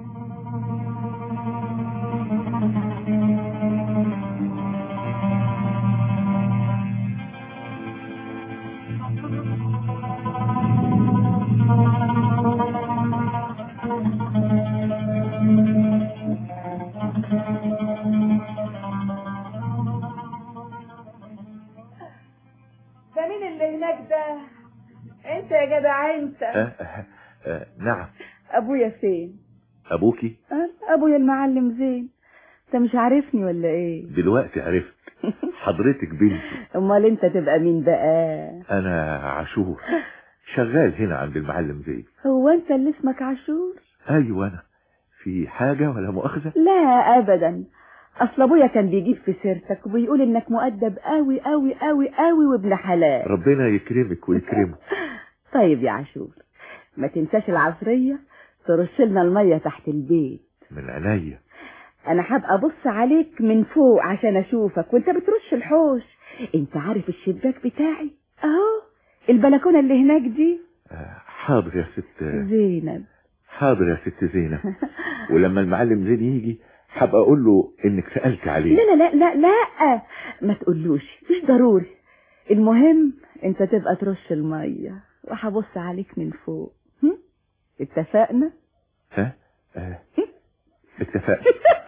ده مين اللي هناك ده انت يا جدع انت آه آه آه نعم ابويا فين أبوكي أه، ابويا المعلم زين انت مش عارفني ولا ايه دلوقتي عرفت حضرتك بنتي امال انت تبقى مين بقى أنا عاشور شغال هنا عند المعلم زيد هو انت اللي اسمك عاشور أيوة أنا في حاجة ولا مؤاخذة لا ابدا اصل ابويا كان بيجيب في سيرتك وبيقول انك مؤدب قوي قوي قوي قوي وابن حلال ربنا يكرمك ويكرمه طيب يا عاشور ما تنساش العصرية ترش لنا المية تحت البيت من عينيا انا هبقى ابص عليك من فوق عشان اشوفك وانت بترش الحوش انت عارف الشباك بتاعي اهو البلكونة اللي هناك دي حاضر يا ست زينب حاضر يا ست زينب ولما المعلم زين يجي هبقى اقول له انك سألت عليه لا لا لا لا لا ما تقولوش مش ضروري المهم انت تبقى ترش المية وهبص عليك من فوق هم؟ اتفقنا ها آه. اتفقنا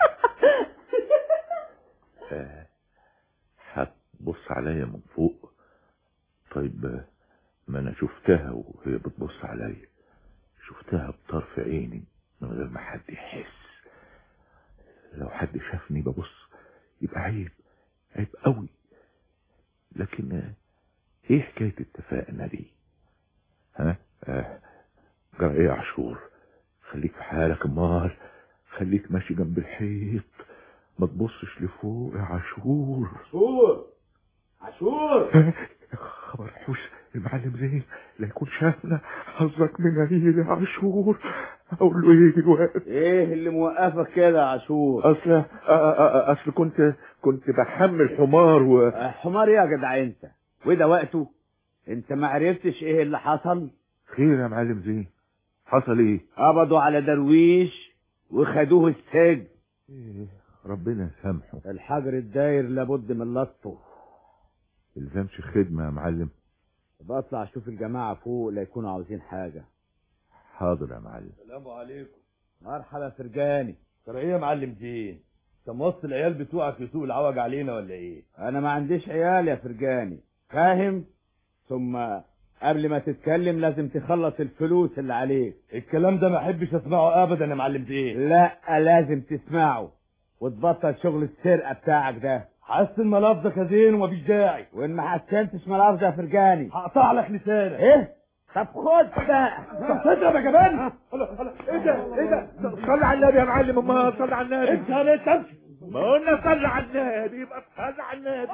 آه. هتبص عليا من فوق طيب آه، ما انا شفتها وهي بتبص عليا شفتها بطرف عيني من غير ما حد يحس لو حد شافني ببص يبقى عيب عيب قوي لكن آه، ايه حكاية اتفاقنا دي ها آه. جرى ايه يا عاشور خليك في حالك امال خليك ماشي جنب الحيط ما تبصش لفوق يا عاشور عاشور عاشور خبر حوش المعلم زين لا يكون شافنا حظك من عيد يا عاشور اقول له ايه دلوقتي ايه اللي موقفك كده يا عاشور اصل آه، آه، آه، اصل كنت كنت بحمل حمار و حمار ايه يا جدع انت وده وقته انت ما عرفتش ايه اللي حصل خير يا معلم زين حصل ايه قبضوا على درويش وخدوه السجن إيه، ربنا يسامحه الحجر الداير لابد من لطه الزمش خدمة يا معلم بطلع اشوف الجماعة فوق لا يكونوا عاوزين حاجة حاضر يا معلم السلام عليكم مرحبا فرجاني ترى ايه يا معلم زين كان وسط العيال بتوعك يسوق العوج علينا ولا ايه انا ما عنديش عيال يا فرجاني فاهم ثم قبل ما تتكلم لازم تخلص الفلوس اللي عليك الكلام ده ما احبش اسمعه ابدا يا معلم زين لا لازم تسمعه وتبطل شغل السرقة بتاعك ده حسن ملفظك يا زين ومفيش داعي وان ما حسنتش ملفظ يا فرجاني هقطع لك لسانك ايه طب خد بقى طب تضرب يا جبان ايه ده ايه ده صلي على النبي يا معلم امال صلي على النبي انت انا تمشي ما قلنا صلي على النبي يبقى صلي على النبي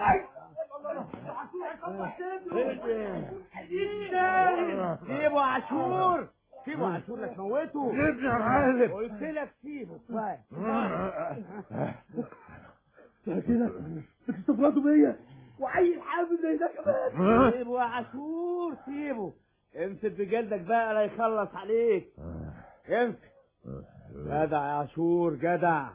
سيبه عاشور سيبه عاشور لا تموته سيبني يا معلم قلت لك سيبه كفايه كده بتستفردوا بيا وعيل حامل زي ده كمان سيبه يا عاشور سيبه امسك بجلدك بقى لا يخلص عليك امسك جدع يا عاشور جدع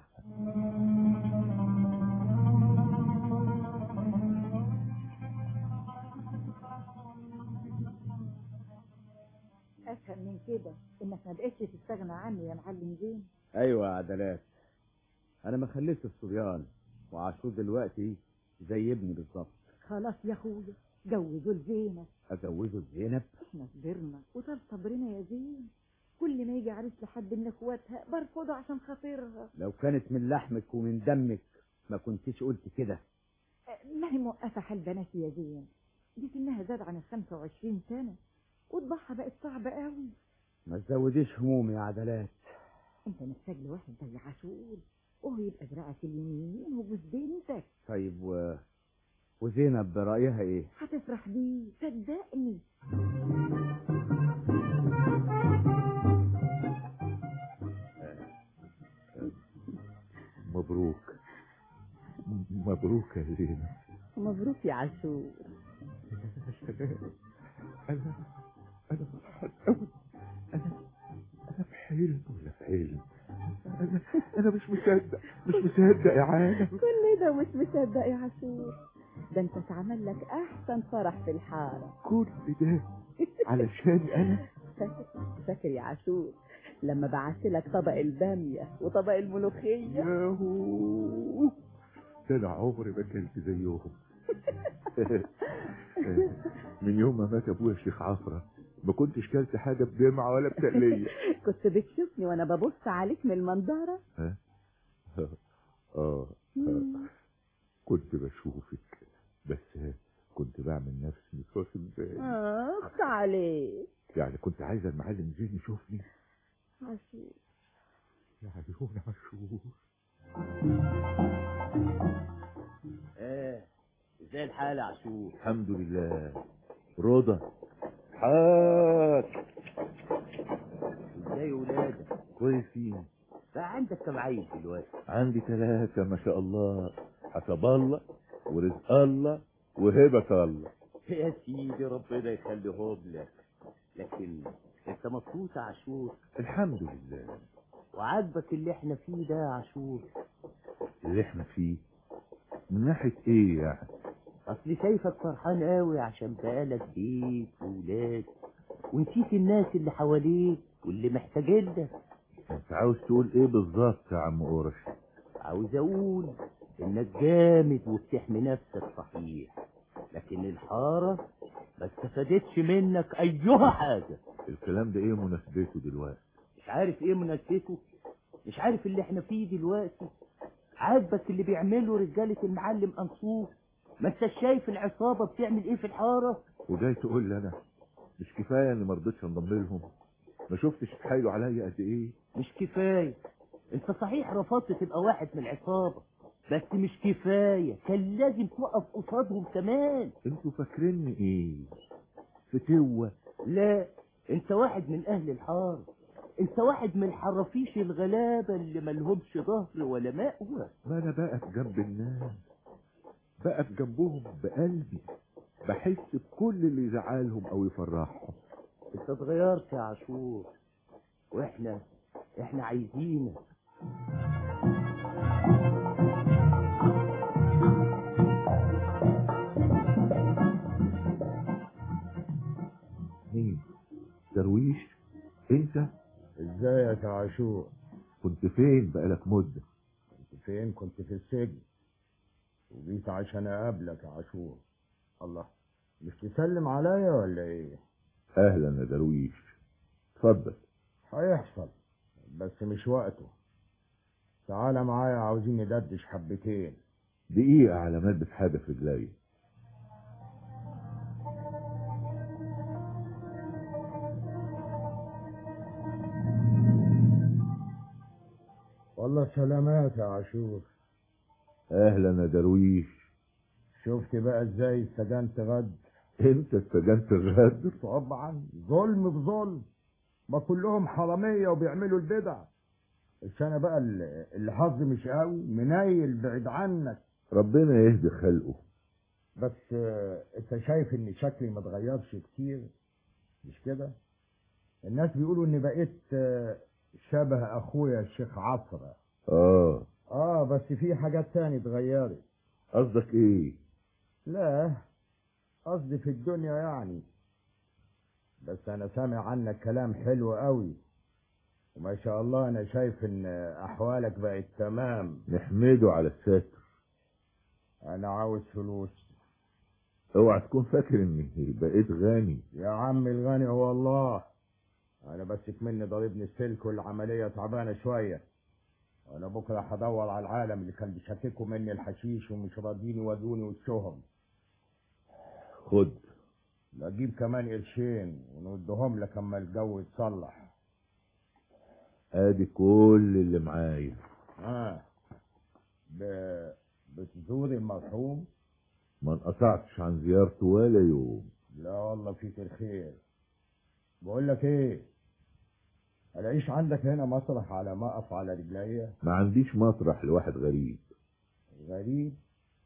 افهم من كده انك ما بقتش تستغنى عني يا معلم زين ايوه يا عدلات انا ما خليتش الصبيان وعاشور دلوقتي زي ابني بالظبط خلاص يا اخويا جوزوا لزينب اجوزه زينب احنا صبرنا وطال صبرنا يا زين كل ما يجي عريس لحد من اخواتها برفضه عشان خاطرها لو كانت من لحمك ومن دمك ما كنتش قلت كده أه، ما هي موقفه حال بناتي يا زين دي سنها زاد عن ال 25 سنه وطباعها بقت صعبه قوي ما تزوديش همومي يا عدلات انت محتاج لواحد زي عاشور وهو يبقى دراعك اليمين وجوز بنتك طيب و... وزينب برأيها ايه هتفرح بيه صدقني مبروك مبروك يا زينب مبروك يا عاشور انا انا فرحان قوي انا انا في حلم ولا في علم انا انا مش مصدق مش مصدق يا عالم كل ده مش مصدق يا عاشور ده انت اتعمل لك احسن فرح في الحاره كل ده علشان انا فاكر فاكر يا عاشور لما بعت لك طبق الباميه وطبق الملوخيه ياهو ده انا عمري ما كلت زيهم من يوم ما مات ابويا الشيخ عفرة ما كنتش كلت حاجة بدمعة ولا بتقلية كنت بتشوفني وانا ببص عليك من المنظره ها؟ اه آه. كنت بشوفك بس كنت بعمل نفسي مش واخد بالي اخت عليك يعني كنت عايزة المعلم زين يشوفني عاشور يا عيون عاشور ايه ازاي الحال يا عاشور الحمد لله رضا حاج ازاي ولادك كويسين بقى عندك كم عيل دلوقتي عندي ثلاثة ما شاء الله حسب الله ورزق الله وهبة الله يا سيدي ربنا يخليهم لك لكن انت مبسوط يا عاشور الحمد لله وعاجبك اللي احنا فيه ده يا عاشور اللي احنا فيه من ناحية ايه يعني اصلي شايفك فرحان قوي عشان بقالك بيت وولاد ونسيت الناس اللي حواليك واللي محتاجين لك انت عاوز تقول ايه بالظبط يا عم قرش عاوز اقول انك جامد وبتحمي نفسك صحيح لكن الحارة ما استفادتش منك ايها حاجة الكلام ده ايه مناسبته دلوقتي مش عارف ايه مناسبته مش عارف اللي احنا فيه دلوقتي عاجبك اللي بيعمله رجالة المعلم انصور ما انت شايف العصابة بتعمل ايه في الحارة وجاي تقول لي انا مش كفايه اني ما رضيتش انضم لهم ما شفتش اتحايلوا عليا قد ايه مش كفاية انت صحيح رفضت تبقى واحد من العصابة بس مش كفاية كان لازم تقف قصادهم كمان انتوا فاكريني ايه فتوة لا انت واحد من اهل الحارة انت واحد من الحرافيش الغلابة اللي ملهمش ظهر ولا مأوى ما انا بقف جنب الناس بقف جنبهم بقلبي بحس بكل اللي يزعلهم او يفرحهم انت اتغيرت يا عاشور واحنا احنا عايزينك مين درويش انت ازيك يا عاشور كنت فين بقالك مدة كنت فين كنت في السجن وجيت عشان اقابلك يا عاشور الله مش تسلم عليا ولا ايه اهلا يا درويش اتفضل هيحصل بس مش وقته تعالى معايا عاوزين ندردش حبتين دقيقة على ما البس حاجة في رجلي والله سلامات يا عاشور اهلا يا درويش شفت بقى ازاي استجنت غد انت استجنت الغدر طبعا ظلم بظلم ما كلهم حرامية وبيعملوا البدع بس انا بقى اللي اللي حظي مش قوي منيل بعيد عنك ربنا يهدي خلقه بس آه، انت شايف ان شكلي ما اتغيرش كتير مش كده الناس بيقولوا اني بقيت آه، شبه اخويا الشيخ عفرة اه اه بس في حاجات تاني اتغيرت قصدك ايه لا قصدي في الدنيا يعني بس انا سامع عنك كلام حلو قوي وما شاء الله انا شايف ان احوالك بقت تمام نحمده على الستر انا عاوز فلوس اوعى تكون فاكر اني بقيت غني يا عم الغني هو الله انا بس مني ضربني السلك والعملية تعبانة شوية انا بكرة هدور على العالم اللي كان بيشككوا مني الحشيش ومش راضيين يودوني وشهم خد بجيب كمان قرشين ونودهم لك اما الجو يتصلح ادي كل اللي معايا اه ب... بتزور المرحوم ما انقطعتش عن زيارته ولا يوم لا والله فيك الخير بقول لك ايه الاقيش عندك هنا مسرح على ما اقف على رجليا ما عنديش مطرح لواحد غريب غريب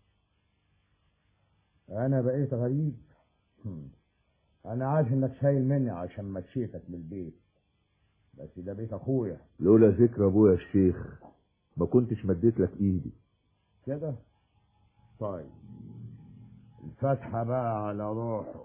انا بقيت غريب هم. انا عارف انك شايل مني عشان مشيتك من البيت بس ده بيت اخويا لولا ذكر ابويا الشيخ ما كنتش مديت لك ايدي كده طيب الفاتحة بقى على روحه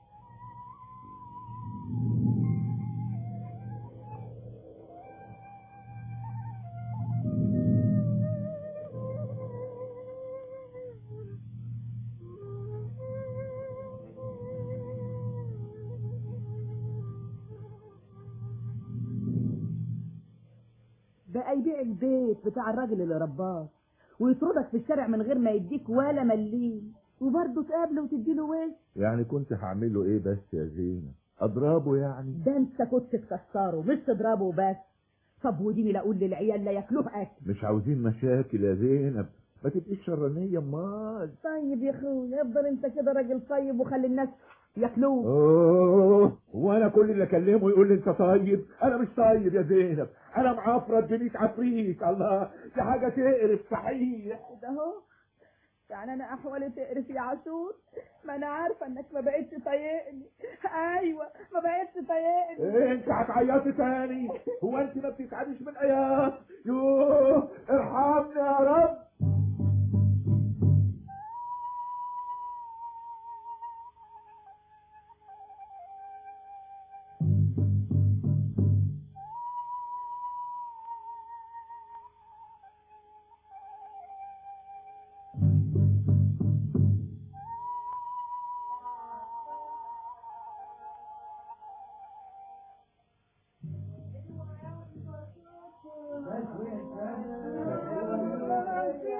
بقى يبيع البيت بتاع الراجل اللي رباه ويطردك في الشارع من غير ما يديك ولا مليم وبرضه تقابله وتديله وش يعني كنت هعمل له ايه بس يا زينة اضربه يعني ده انت كنت تكسره مش تضربه بس طب وديني لا اقول للعيال لا ياكلوه اكل مش عاوزين مشاكل يا زينب ما تبقيش شرانية امال طيب يا اخويا افضل انت كده راجل طيب وخلي الناس ياكلوه اوه وانا كل اللي اكلمه يقول لي انت طيب انا مش طيب يا زينب انا معفرت بميت عفريت الله دي حاجه تقرف صحيح ده اهو يعني انا احوالي تقرف يا عاشور ما انا عارفه انك ما بقتش طايقني ايوه ما بقتش طايقني إيه انت هتعيطي تاني هو انت ما بتتعبيش من عياط يوه ارحمني يا رب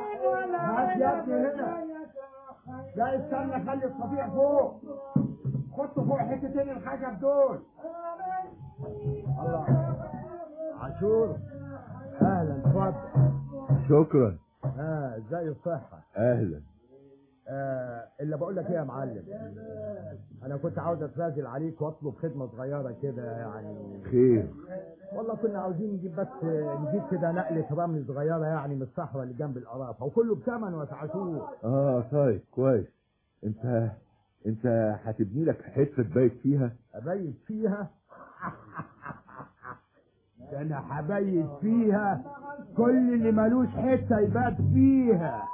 هات يا ابني هنا لا استنى خلي الصفيح فوق خدوا فوق حتتين الحجر دول الله عاشور اهلا اتفضل شكرا اه ازاي الصحه اهلا آه اللي بقول لك ايه يا معلم انا كنت عاوز اتنازل عليك واطلب خدمه صغيره كده يعني خير والله كنا عاوزين نجيب بس نجيب كده نقله رمل صغيره يعني من الصحراء اللي جنب القرافه وكله بثمن وسعشور اه طيب كويس انت انت هتبني لك حته تبيت فيها ابيت فيها ده انا هبيت فيها كل اللي ملوش حته يبات فيها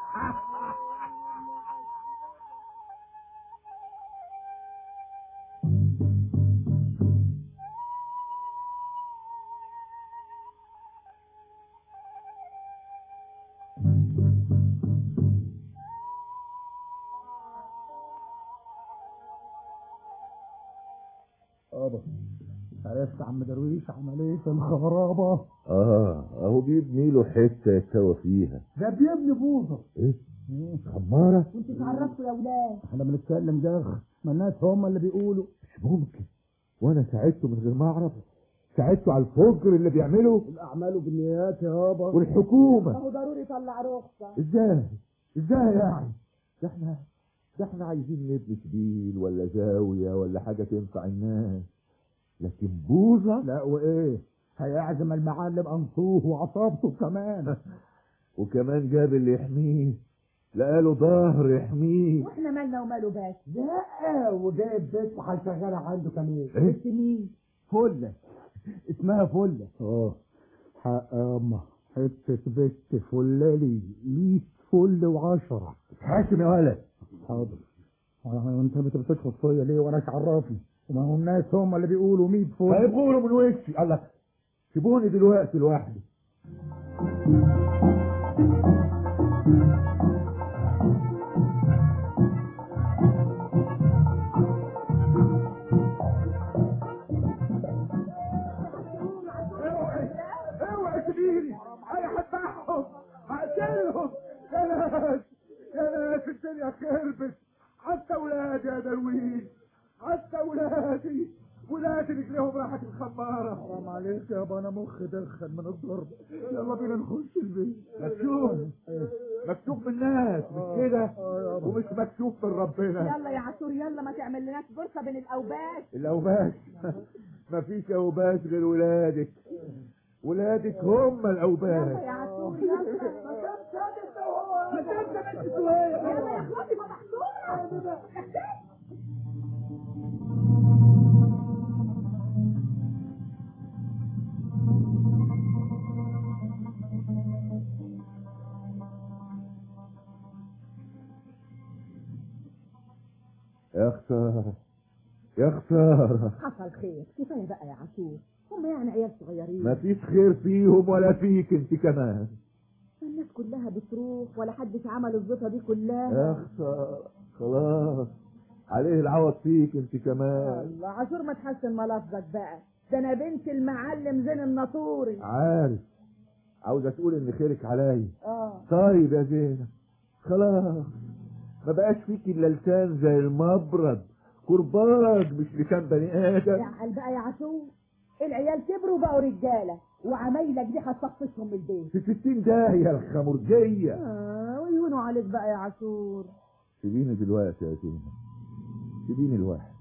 ابا عرفت عم درويش عمل ايه في الخرابه اه اهو بيبني له حته يتسوى فيها ده بيبني بوظه ايه خماره انتوا تعرفوا يا ولاد احنا بنتكلم جاخ ما الناس هم اللي بيقولوا مش ممكن وانا ساعدته من غير ما اعرف ساعدته على الفجر اللي بيعمله الاعمال بالنيات يابا والحكومه هو ضروري يطلع رخصة ازاي ازاي يعني ده احنا ده احنا عايزين نبني سبيل ولا زاويه ولا حاجه تنفع الناس لكن بوظه لا وايه هيعزم المعلم انصوه وعصابته كمان وكمان جاب اللي يحميه لقى له ظهر يحميه واحنا مالنا وماله بس لا وجايب بيت وهيشغلها عنده كمان إيه؟ بنت مين فله اسمها فله اه حق يا اما حته بنت فلالي 100 فل وعشرة حاكم يا ولد حاضر آه، انت بت- بتشخص فيا ليه وانا إيش عرفني وما هم الناس هم اللي بيقولوا 100 فل طيب قولوا من وشي الله سيبوني دلوقتي لوحدي اوعى سيبيني انا هذبحهم هقتلهم يا ناس يا ناس الدنيا خربت حتى ولادي يا درويش حتى ولادي ولادي رجليهم راحت الخمارة حرام عليك يابا انا مخي دخن من الضرب يلا بينا نخش البيت مكتوب مكتوب من الناس مش كده ومش مكتوب من ربنا يلا يا عاشور يلا ما تعمل لناش فرصة بين الأوباش الاوباش مفيش اوباش غير ولادك ولادك هم الاوباش يلا يا عاشور يلا ما تنسى بنت شوية يلا يا اخواتي ما محصورة يا خسارة يا خسارة حصل خير كفاية بقى يا عاشور هم يعني عيال صغيرين مفيش خير فيهم ولا فيك انت كمان الناس كلها بتروح ولا حدش عمل الزيطة دي كلها يا خسارة خلاص عليه العوض فيك انت كمان الله عاشور ما تحسن ملفظك بقى ده انا بنت المعلم زين الناطوري عارف عاوزة تقول ان خيرك عليا اه طيب يا زينب خلاص ما بقاش فيك الا لسان زي المبرد كرباج مش لسان بني ادم اعقل بقى يا عاشور العيال كبروا وبقوا رجالة وعمايلك دي هتطفشهم من البيت في ستين داهية الخمرجية اه ويهونوا عليك بقى يا عاشور سيبيني دلوقتي يا زينب سيبيني الواحد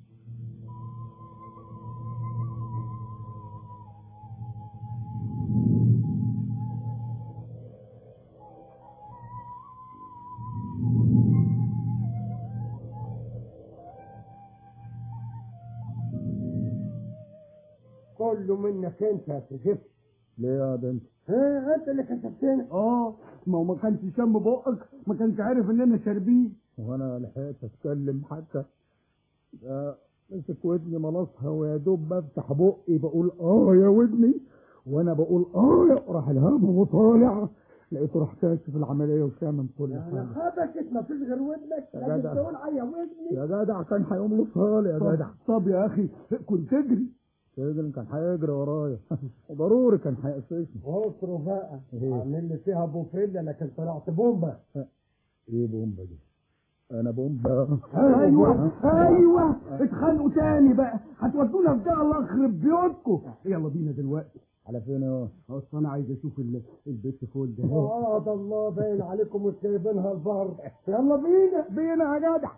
كله منك انت يا تجف ليه يا بنت؟ ايه انت اللي كشفتنا اه ما هو ما كانش شم بقك ما كانش عارف اننا شاربين وانا لحقت اتكلم حتى ده مسك ودني ملصها ويا دوب بفتح بقي بقول اه يا ودني وانا بقول اه راح الهام وطالع لقيته راح كاشف العمليه وشامم كل حاجه خبشت ما فيش غير ودنك يا لازم جدع. تقول اه يا ودني يا جدع كان هيقوم له صالح يا جدع طب يا اخي كنت تجري تجري كان هيجري ورايا ضروري كان هيقفشني اصرف بقى إيه؟ عامل لي فيها بوفيل لكن طلعت بومبا ايه بومبا دي انا بومبا ايوه ايوه اتخانقوا تاني بقى هتودونا في ده الله يخرب بيوتكم يلا بينا دلوقتي على فين اهو اصل انا عايز اشوف ال- البيت فول ده اه ده الله باين عليكم مش جايبينها البر يلا بينا بينا يا جدع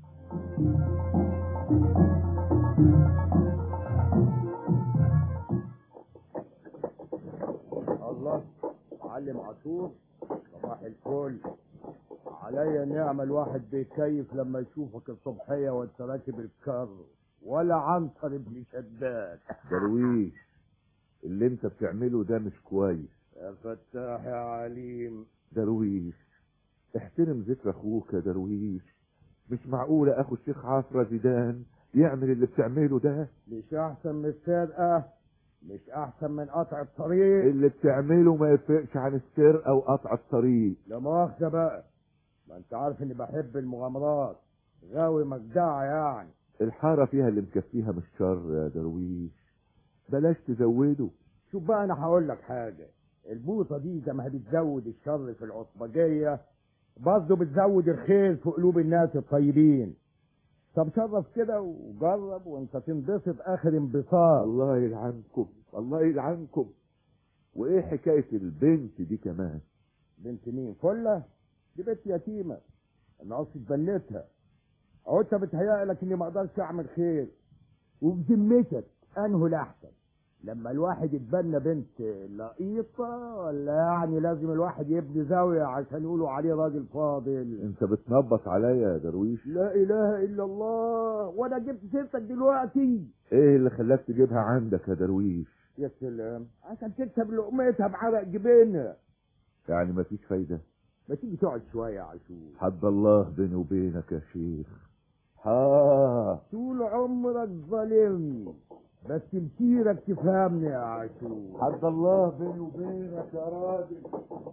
الله معلم عاشور صباح الفل عليا نعمة الواحد بيكيف لما يشوفك الصبحية وانت راكب الكر ولا عنتر ابن شداد درويش اللي انت بتعمله ده مش كويس يا فتاح يا عليم درويش احترم ذكر اخوك يا درويش مش معقولة اخو الشيخ عفرة زيدان يعمل اللي بتعمله ده مش احسن من السرقة مش احسن من قطع الطريق اللي بتعمله ما يفرقش عن السرقة وقطع الطريق لا مؤاخذة بقى ما انت عارف اني بحب المغامرات غاوي مجدعة يعني الحارة فيها اللي مكفيها مش شر يا درويش بلاش تزوده شوف بقى انا هقول لك حاجة البوطة دي زي ما هي بتزود الشر في العصبجية برضه بتزود الخير في قلوب الناس الطيبين طب شرف كده وجرب وانت تنبسط اخر انبساط الله يلعنكم الله يلعنكم وايه حكاية البنت دي كمان بنت مين فلة دي بنت يتيمة انا قصدي بنتها او انت بتهيألك اني ما اقدرش اعمل خير وبذمتك انه الاحسن لما الواحد يتبنى بنت لقيطة ولا يعني لازم الواحد يبني زاوية عشان يقولوا عليه راجل فاضل انت بتنبط عليا يا درويش لا اله الا الله وانا جبت سيرتك دلوقتي ايه اللي خلاك تجيبها عندك يا درويش يا سلام عشان تكسب لقمتها بعرق جبينها يعني مفيش فايدة ما تيجي تقعد شوية يا عاشور حد الله بيني وبينك يا شيخ ها طول عمرك ظالمني بس مسيرك تفهمني يا عاشور حد الله بيني وبينك يا راجل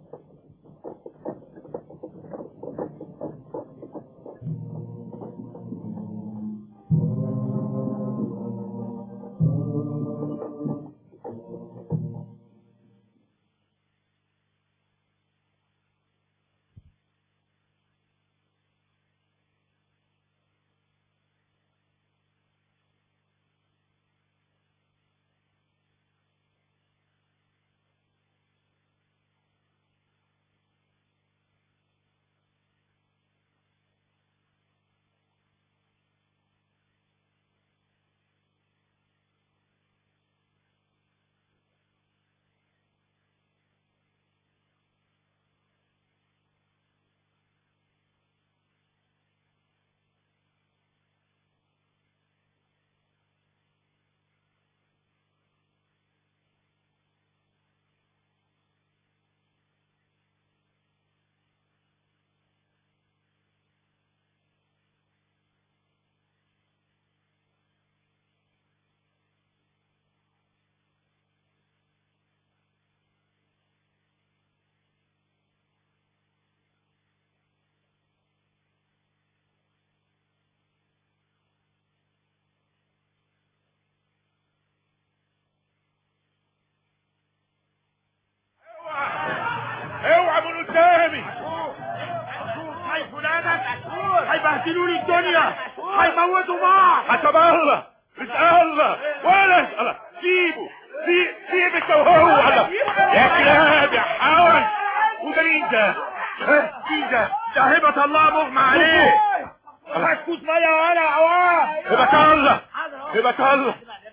اوعى من قدامي هاي فلانك هيبهدلوا لي الدنيا هيموتوا بعض حسب الله اسال الله ولا اسال سيبه سيب سيب انت وهو الله يا كلاب يا حول وده مين ده؟ ها؟ مين ده؟ ده هبة الله مغمى عليه هتكوت ميه وانا عوام هبة الله هبة الله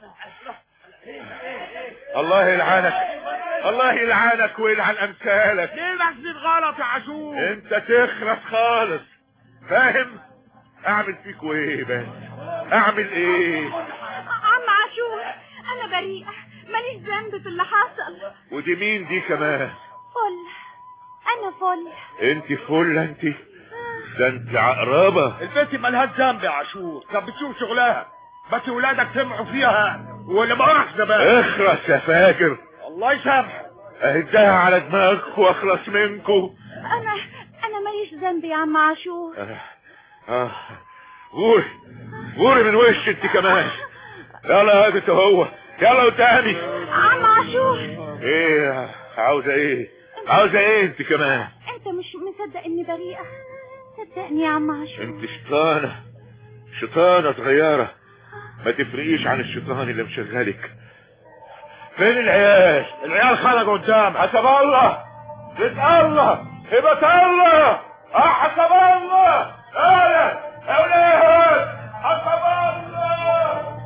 الله يلعنك الله يلعنك ويلعن امثالك ليه بحسب غلط يا عاشور انت تخرس خالص فاهم اعمل فيكوا ايه بس اعمل ايه عم عاشور انا بريئة ماليش ذنب في اللي حصل ودي مين دي كمان فل انا فل انت فل انت ده انت عقربة البنت مالهاش ذنب يا عاشور كانت بتشوف شغلها بس ولادك سمعوا فيها ولا مؤاخذة بقى اخرس يا فاجر الله يسامحك اهدها على دماغك واخلص منكو انا انا ماليش ذنب يا عم عاشور اه اه غوري غوري من وش انت كمان يلا يا بنت هو يلا قدامي عم عاشور ايه عاوزه ايه عاوزه ايه انت كمان انت مش مصدق اني بريئة صدقني يا عم عاشور انت شيطانة شيطانة صغيرة ما تفرقيش عن الشيطان اللي مشغلك فين العيال العيال خرجوا قدام حسب الله بيت الله هبة الله اه حسب الله ايه اولاد حسب الله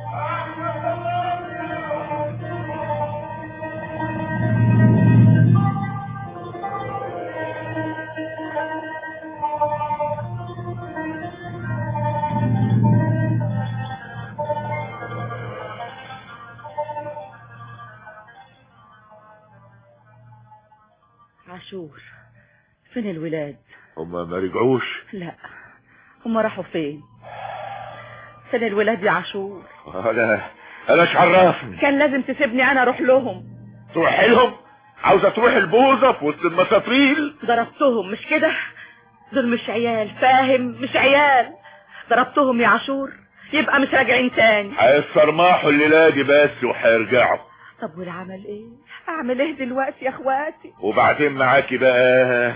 عاشور فين الولاد هما ما رجعوش لا هما راحوا فين فين الولاد يا عاشور انا انا ايش عرفني كان لازم تسيبني انا اروح لهم تروحي لهم عاوزة تروحي البوظة في وسط المساطريل ضربتهم مش كده دول مش عيال فاهم مش عيال ضربتهم يا عاشور يبقى مش راجعين تاني هيسترماحوا الليلة دي بس وهيرجعوا طب والعمل ايه اعمل ايه دلوقتي يا اخواتي وبعدين معاكي بقى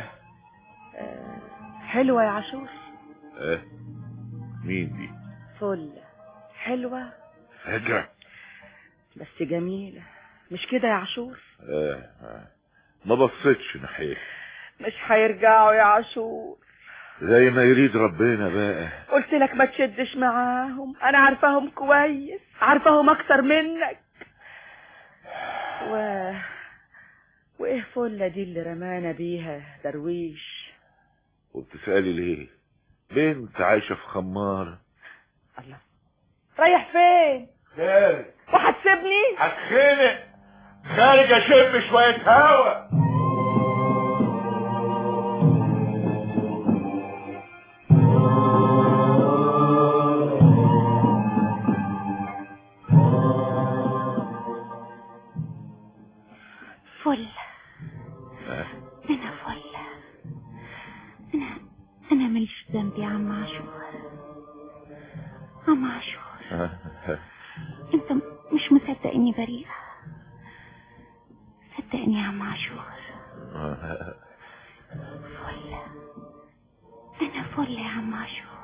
حلوة يا عاشور اه مين دي فل حلوة فجأة بس جميلة مش كده يا عاشور اه اه ما بصيتش ناحية مش هيرجعوا يا عاشور زي ما يريد ربنا بقى قلت لك ما تشدش معاهم انا عارفاهم كويس عارفاهم اكتر منك و وايه فلة دي اللي رمانا بيها درويش وبتسألي ليه بنت عايشة في خمارة رايح فين خارج وهتسيبني هتخنق خارج اشم شوية هوا فل انا فل انا انا ماليش ذنب يا عم عاشور عم عاشور انت م- مش مصدق اني بريئة صدقني يا عم عاشور فل انا فل يا عم عاشور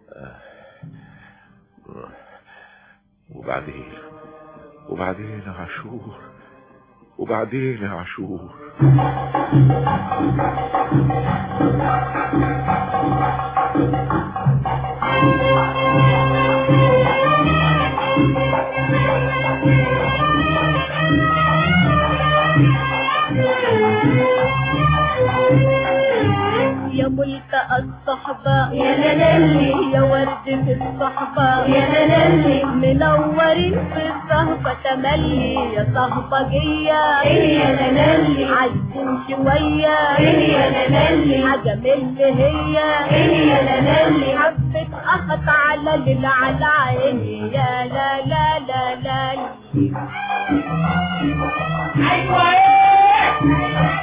وبعدين وبعدين يا عاشور وبعدين يا عاشور يا ملتقى الصحبة يا لالي يا ورد في الصحبة يا لالي منورين في الصهبة تملي يا صهبجية يا لالي عايزين شوية يا لالي حاجة من اللي هي يا لالي حبة أخت على اللي على عيني يا لا لا لا لا أيوة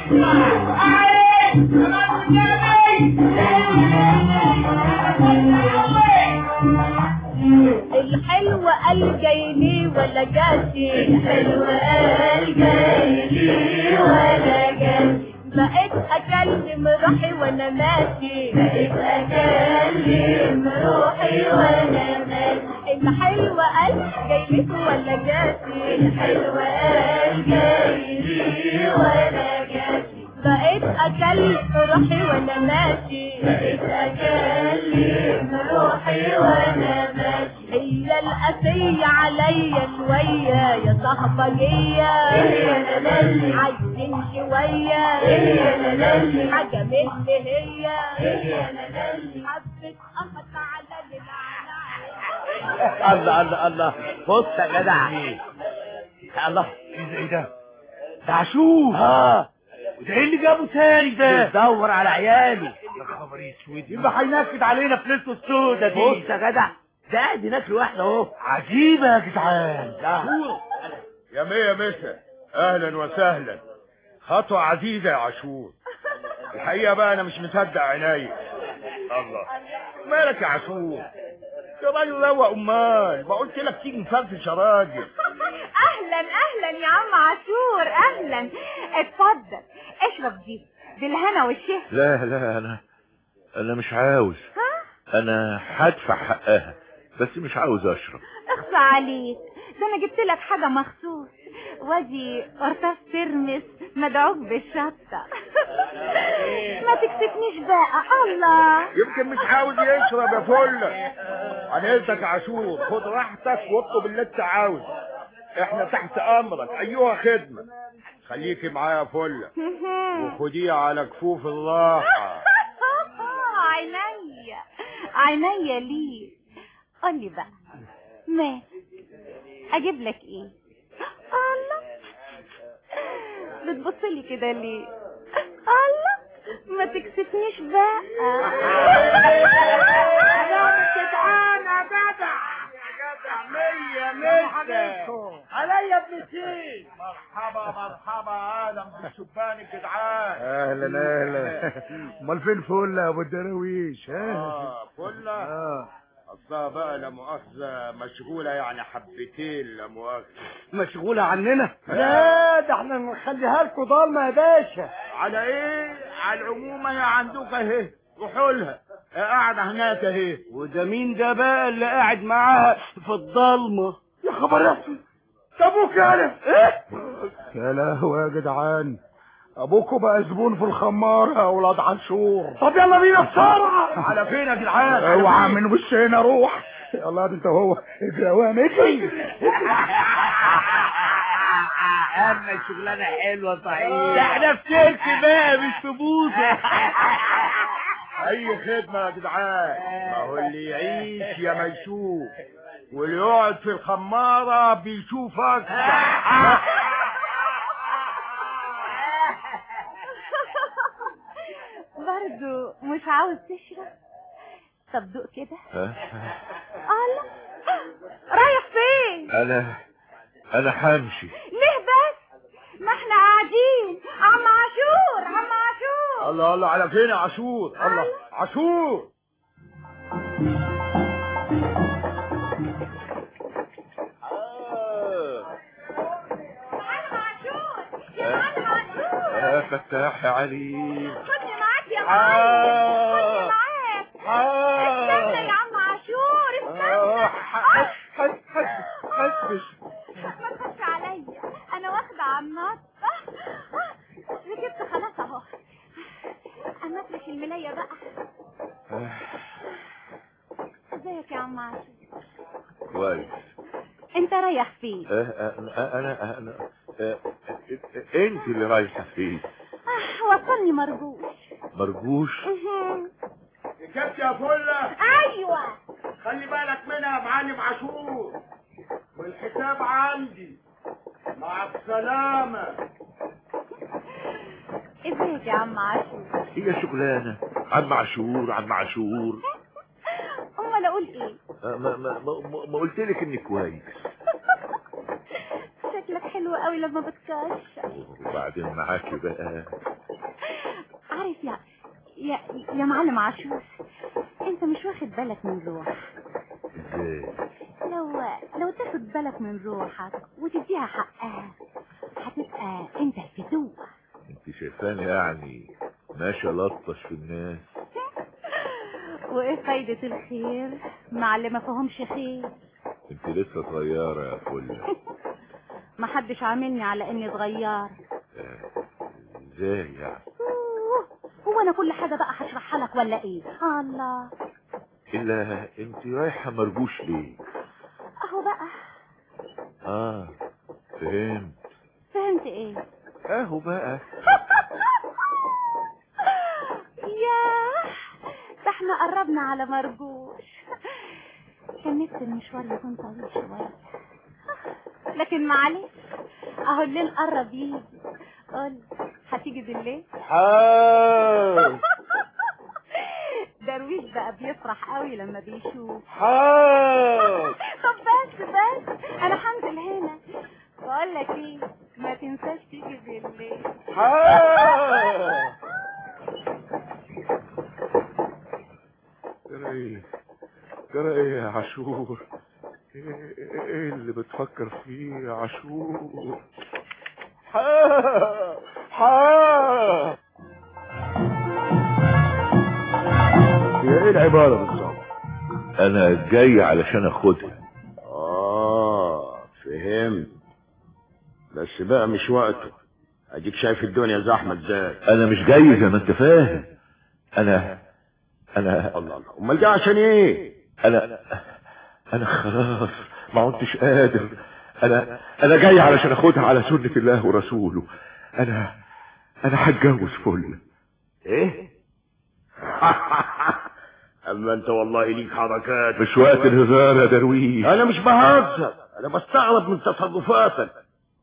الحلوة قال جايلي ولا جاتي الحلوة قال جايلي ولا جاتي بقيت اكلم روحي وانا ماشي بقيت اكلم روحي وانا ماشي الحلوة قال جايلك ولا جاتي الحلوة قال جايلي ولا جاتي بقيت اكلم روحي وانا ماشي بقيت اكلم روحي وانا ماشي هي القاسية عليا شوية يا صاحبجية عايزين شوية حاجة من اللي هي حبة قفت على الله الله الله بص يا جدع الله ايه ده ده عاشور اه وده ايه اللي جابه تاني ده بتدور على عيالي يا خبر اسود يبقى هينكد علينا في ليلته السودة دي بص يا جدع ده قاعد هناك لوحده اهو عجيبة يا جدعان يا مية مسا اهلا وسهلا خطوة عزيزة يا عاشور الحقيقة بقى انا مش مصدق عينيا الله مالك يا عاشور يا راجل روق امال ما قلت لك تيجي نفرفش يا راجل اهلا اهلا يا عم عاشور اهلا اتفضل اشرب دي بالهنا والشفا لا لا انا انا مش عاوز انا هدفع حقها بس مش عاوز اشرب اخفى عليك ده انا جبت لك حاجة مخصوص وادي قرطاس ترمس مدعوك بالشطة ما تكسفنيش بقى الله يمكن مش عاوز يشرب يا فله عن اذنك يا عاشور خد راحتك واطلب اللي انت عاوزه احنا تحت امرك ايها خدمه خليكي معايا يا فله وخديه على كفوف الراحه عينيا عينيا ليه قولي بقى ما اجيب لك ايه الله بتبصلي كده ليه الله ما تكسفنيش بقى انا جدع مية مية عليا ابن سيد مرحبا مرحبا اهلا بالشبان الجدعان اهلا اهلا امال فين فل يا ابو الدراويش ها اه فلة اه اصلها بقى لا مؤاخذة مشغولة يعني حبتين لا مؤاخذة مشغولة عننا لا ده احنا نخليها لكم ضلمة يا باشا على ايه على العموم هي عندك اهي روحوا لها هي قاعدة هناك اهي وده مين ده بقى اللي قاعد معاها في الضلمة يا خبر يا أسود. ده ابوك يا ايه يا لهوي يا جدعان ابوكوا بقى زبون في الخمار يا اولاد عاشور طب يلا بينا بسرعه على فين يا جدعان اوعى من وشنا روح يلا انت هو اجري يا وام اجري اما شغلانه حلوه صحيح ده احنا في سلك بقى مش في بوزه اي خدمة يا جدعان ما هو اللي يعيش يا ما يشوف واللي يقعد في الخمارة بيشوف اكتر برضو مش عاوز تشرب طب دوق كده ها؟ الله رايح فين انا انا همشي ليه بس ما احنا قاعدين عم عاشور عم عاشور الله الله على فين يا عاشور الله عاشور يا فتاح يا عليم خدني معاك يا آه. معلم خدني معاك آه. استنى يا عم عاشور آه، استنى حس حس حسش ما تخافش عليا انا واخده عمات ركبت خلاص اهو اما افرش الملايه بقى ازيك يا عم عاشور كويس انت رايح فين آه، آه، انا انا آه، انت اللي رايحه فين آه، وصلني مرجوش مرجوش مهم. ركبت يا فلة ايوه خلي بالك منها يا معلم عاشور والحساب عندي مع السلامة ازيك يا عم عاشور هي شغلانه عم عاشور عم عاشور امال اقول ايه آه، ما ما ما, ما قلت لك اني كويس شكلك حلو قوي لما بتكشف وبعدين معاكي بقى عارف يا يا يا معلم عاشور انت مش واخد بالك من روح ازاي لو لو تاخد بالك من روحك وتديها حقها هتبقى انت الفتوة انت شايفاني يعني ماشي لطش في الناس وايه فايدة الخير مع اللي ما فهمش خير انت لسه صغيرة يا فلة ما حدش عاملني على اني صغير ازاي يعني أوه، هو انا كل حاجة بقى هشرحها لك ولا ايه الله الا انت رايحة مرجوش ليه اهو بقى اه فهمت فهمت ايه اهو بقى ياه ده احنا قربنا على مرجوش كان نفسي المشوار يكون طويل شوية لكن معلش اهو الليل قرب يجي قول هتيجي بالليل حاضر درويش بقى بيفرح قوي لما بيشوف حاضر طب بس بس انا هنزل هنا بقول لك ايه ما تنساش تيجي بالليل حاضر ترى ايه ترى ايه يا عاشور ايه إيه اللي بتفكر فيه يا عاشور حاضر حاضر ايه العبارة بالظبط انا جاي علشان اخدها اه فهمت بس بقى مش وقته اديك شايف الدنيا زحمة ازاي انا مش جاي زي ما انت فاهم انا انا الله الله امال ده عشان ايه انا انا خلاص ما عدتش قادر انا انا جاي علشان اخدها على سنة الله ورسوله انا انا هتجوز فل ايه اما انت والله ليك حركات مش وقت الهزار يا درويش انا مش بهزر انا بستغرب من تصرفاتك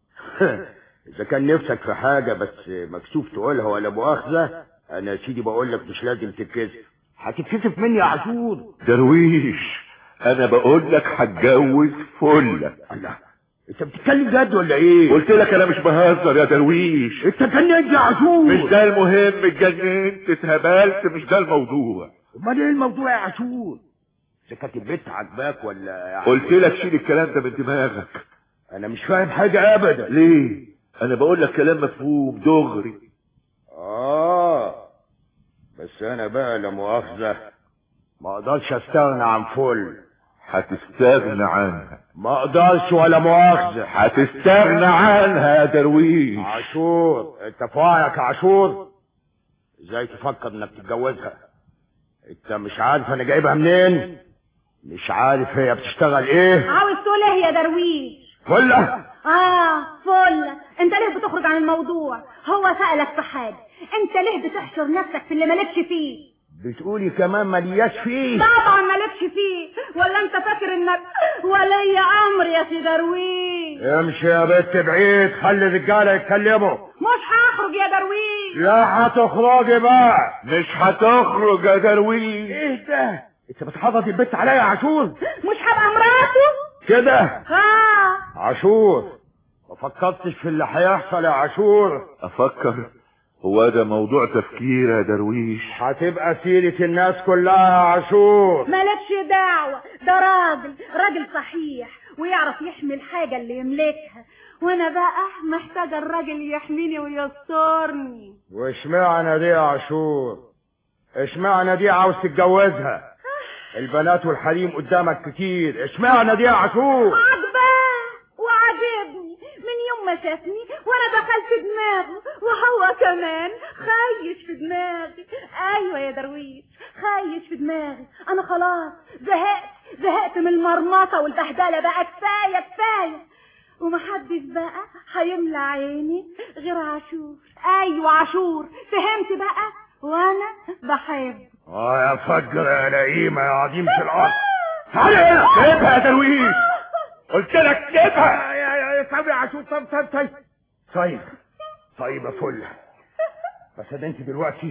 اذا كان نفسك في حاجة بس مكسوف تقولها ولا مؤاخذة انا يا سيدي بقول لك مش لازم تتكسف هتتكسف مني يا عاشور درويش انا بقول لك هتجوز فل الله انت بتتكلم جد ولا ايه قلت لك انا مش بهزر يا درويش انت جننت يا عاشور مش ده المهم اتجننت اتهبلت مش ده الموضوع امال ايه الموضوع يا عاشور اذا كانت البنت عجباك ولا يعني قلت لك شيل الكلام ده من دماغك انا مش فاهم حاجة ابدا ليه انا بقول لك كلام مفهوم دغري اه بس انا بقى لا مؤاخذة ما اقدرش استغنى عن فل هتستغنى عنها ما اقدرش ولا مؤاخذة هتستغنى عنها يا درويش عاشور انت في وعيك يا عاشور ازاي تفكر انك تتجوزها انت مش عارف انا جايبها منين مش عارف هي بتشتغل ايه عاوز تقول ايه يا درويش ولا اه فل انت ليه بتخرج عن الموضوع هو سألك في حاجة انت ليه بتحشر نفسك في اللي مالكش فيه بتقولي كمان ملياش فيه طبعا مالكش فيه ولا انت فاكر انك ولي امر يا سي درويش امشي يا بنت بعيد خلي الرجاله يتكلموا مش هخرج يا درويش لا هتخرجي بقى مش هتخرج يا درويش ايه ده انت بتحفظ البنت عليا يا عاشور مش هبقى مراته كده اه عاشور ما فكرتش في اللي هيحصل يا عاشور افكر هو ده موضوع تفكير يا درويش هتبقى سيرة الناس كلها يا عاشور مالكش دعوة ده راجل راجل صحيح ويعرف يحمي الحاجة اللي يملكها وانا بقى محتاجة الراجل يحميني ويسترني واشمعنى دي يا عاشور اشمعنى دي عاوز تتجوزها البنات والحريم قدامك كتير اشمعنى دي يا عاشور عجباه وعجبني من يوم ما شافني وانا دخلت دماغه وهو كمان خايش في دماغي ايوه يا درويش خايش في دماغي انا خلاص زهقت زهقت من المرمطه والبهدله بقى كفايه كفايه ومحدش بقى هيملى عيني غير عاشور ايوه عاشور فهمت بقى وانا بحب اه يا فجر يا لئيمه يا عظيمة الارض تعالى هنا سيبها يا درويش قلت لك سيبها يا يا يا طب يا عاشور طب طب طيب طيب طيب يا فل بس ده انت دلوقتي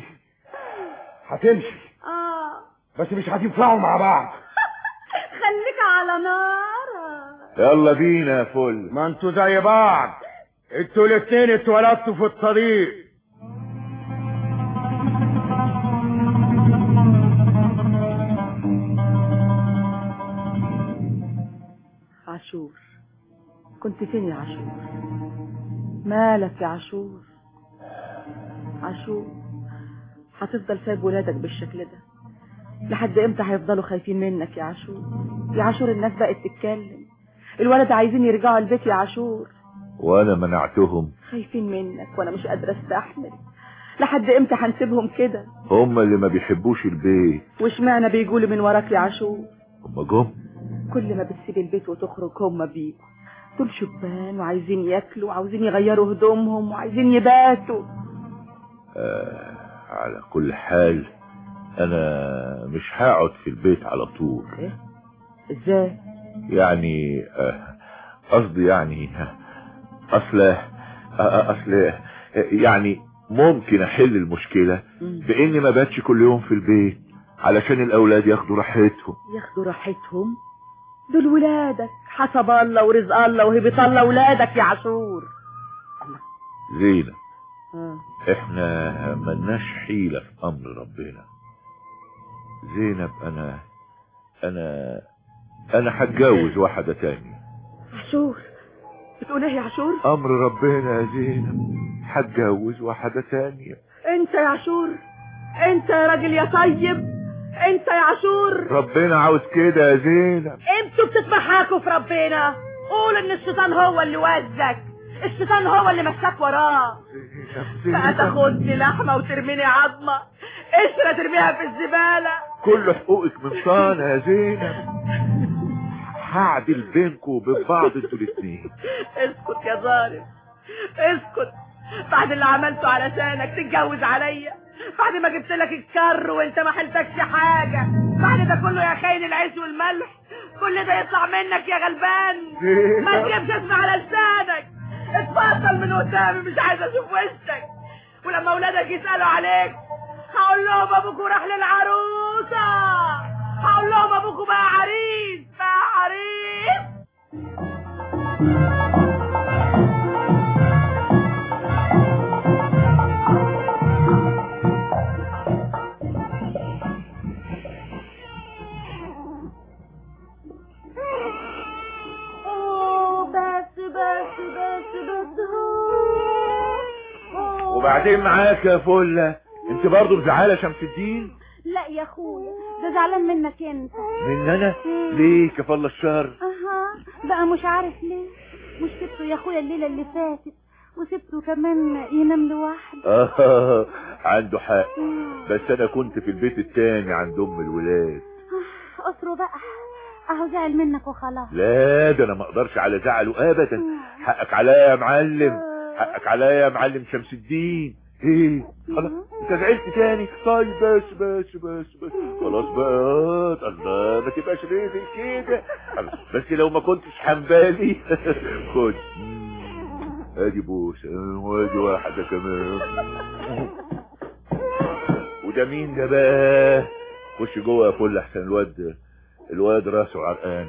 هتمشي اه بس مش هتنفعوا مع بعض خليك على نار يلا بينا يا فل ما انتوا زي بعض انتوا الاتنين اتولدتوا في الطريق عاشور كنت فين يا عاشور مالك يا عاشور عاشور هتفضل سايب ولادك بالشكل ده لحد امتى هيفضلوا خايفين منك يا عاشور يا عاشور الناس بقت تتكلم الولد عايزين يرجعوا البيت يا عاشور وانا منعتهم خايفين منك وانا مش قادره استحمل لحد امتى هنسيبهم كده هم اللي ما بيحبوش البيت واشمعنى بيقولوا من وراك يا عاشور هم جم كل ما بتسيب البيت وتخرج هم بيجوا دول شبان وعايزين ياكلوا وعاوزين يغيروا هدومهم وعايزين يباتوا آه على كل حال انا مش هقعد في البيت على طول ايه ازاي يعني آه، قصدي يعني اصل آه، اصل يعني ممكن احل المشكلة باني ما باتش كل يوم في البيت علشان الاولاد ياخدوا راحتهم ياخدوا راحتهم دول ولادك حسب الله ورزق الله وهبة الله ولادك يا عاشور زينة آه. احنا ملناش حيلة في امر ربنا زينب انا انا انا هتجوز واحدة تانية عاشور بتقول ايه يا عاشور امر ربنا يا زينب هتجوز واحدة تانية انت يا عاشور انت يا راجل يا طيب انت يا عاشور ربنا عاوز كده يا زينب انتوا بتتمحاكوا في ربنا قول ان الشيطان هو اللي وزك الشيطان هو اللي مشاك وراه بقى تاخدني لحمه وترميني عظمه قشره ترميها في الزباله كل حقوقك من طالع يا زينب هعدل بينكم وبين بعض انتوا الاثنين اسكت يا ظالم اسكت بعد اللي عملته علشانك تتجوز عليا بعد ما جبت لك الكر وانت ما حلتكش حاجه بعد ده كله يا خاين العيش والملح كل ده يطلع منك يا غلبان ما تجيبش اسم على لسانك اتفضل من قدامي مش عايز اشوف وشك ولما اولادك يسالوا عليك هقول لهم ابوكوا راح للعروسه هقول لهم ابوكوا بقى عريس بقى عريس أوه، بس بس بس بس أوه. وبعدين معاك يا فله انت برضه مزعله شمس الدين لا يا اخويا ده زعلان منك انت من انا ليه كفل الشهر اها بقى مش عارف ليه مش سبته يا اخويا الليله اللي فاتت وسبته كمان ينام لوحده اه عنده حق بس انا كنت في البيت التاني عند ام الولاد اسره بقى اهو زعل منك وخلاص لا ده انا ما اقدرش على زعله ابدا حقك عليا يا معلم حقك عليا يا معلم شمس الدين ايه خلاص انت زعلت تاني طيب بس بس بس بس خلاص بقى الله ما تبقاش ريفل كده خلاص. بس لو ما كنتش حنبالي خد مم. ادي بوسه وادي واحده كمان وده مين ده بقى خش جوه يا فل احسن الواد الواد راسه عرقان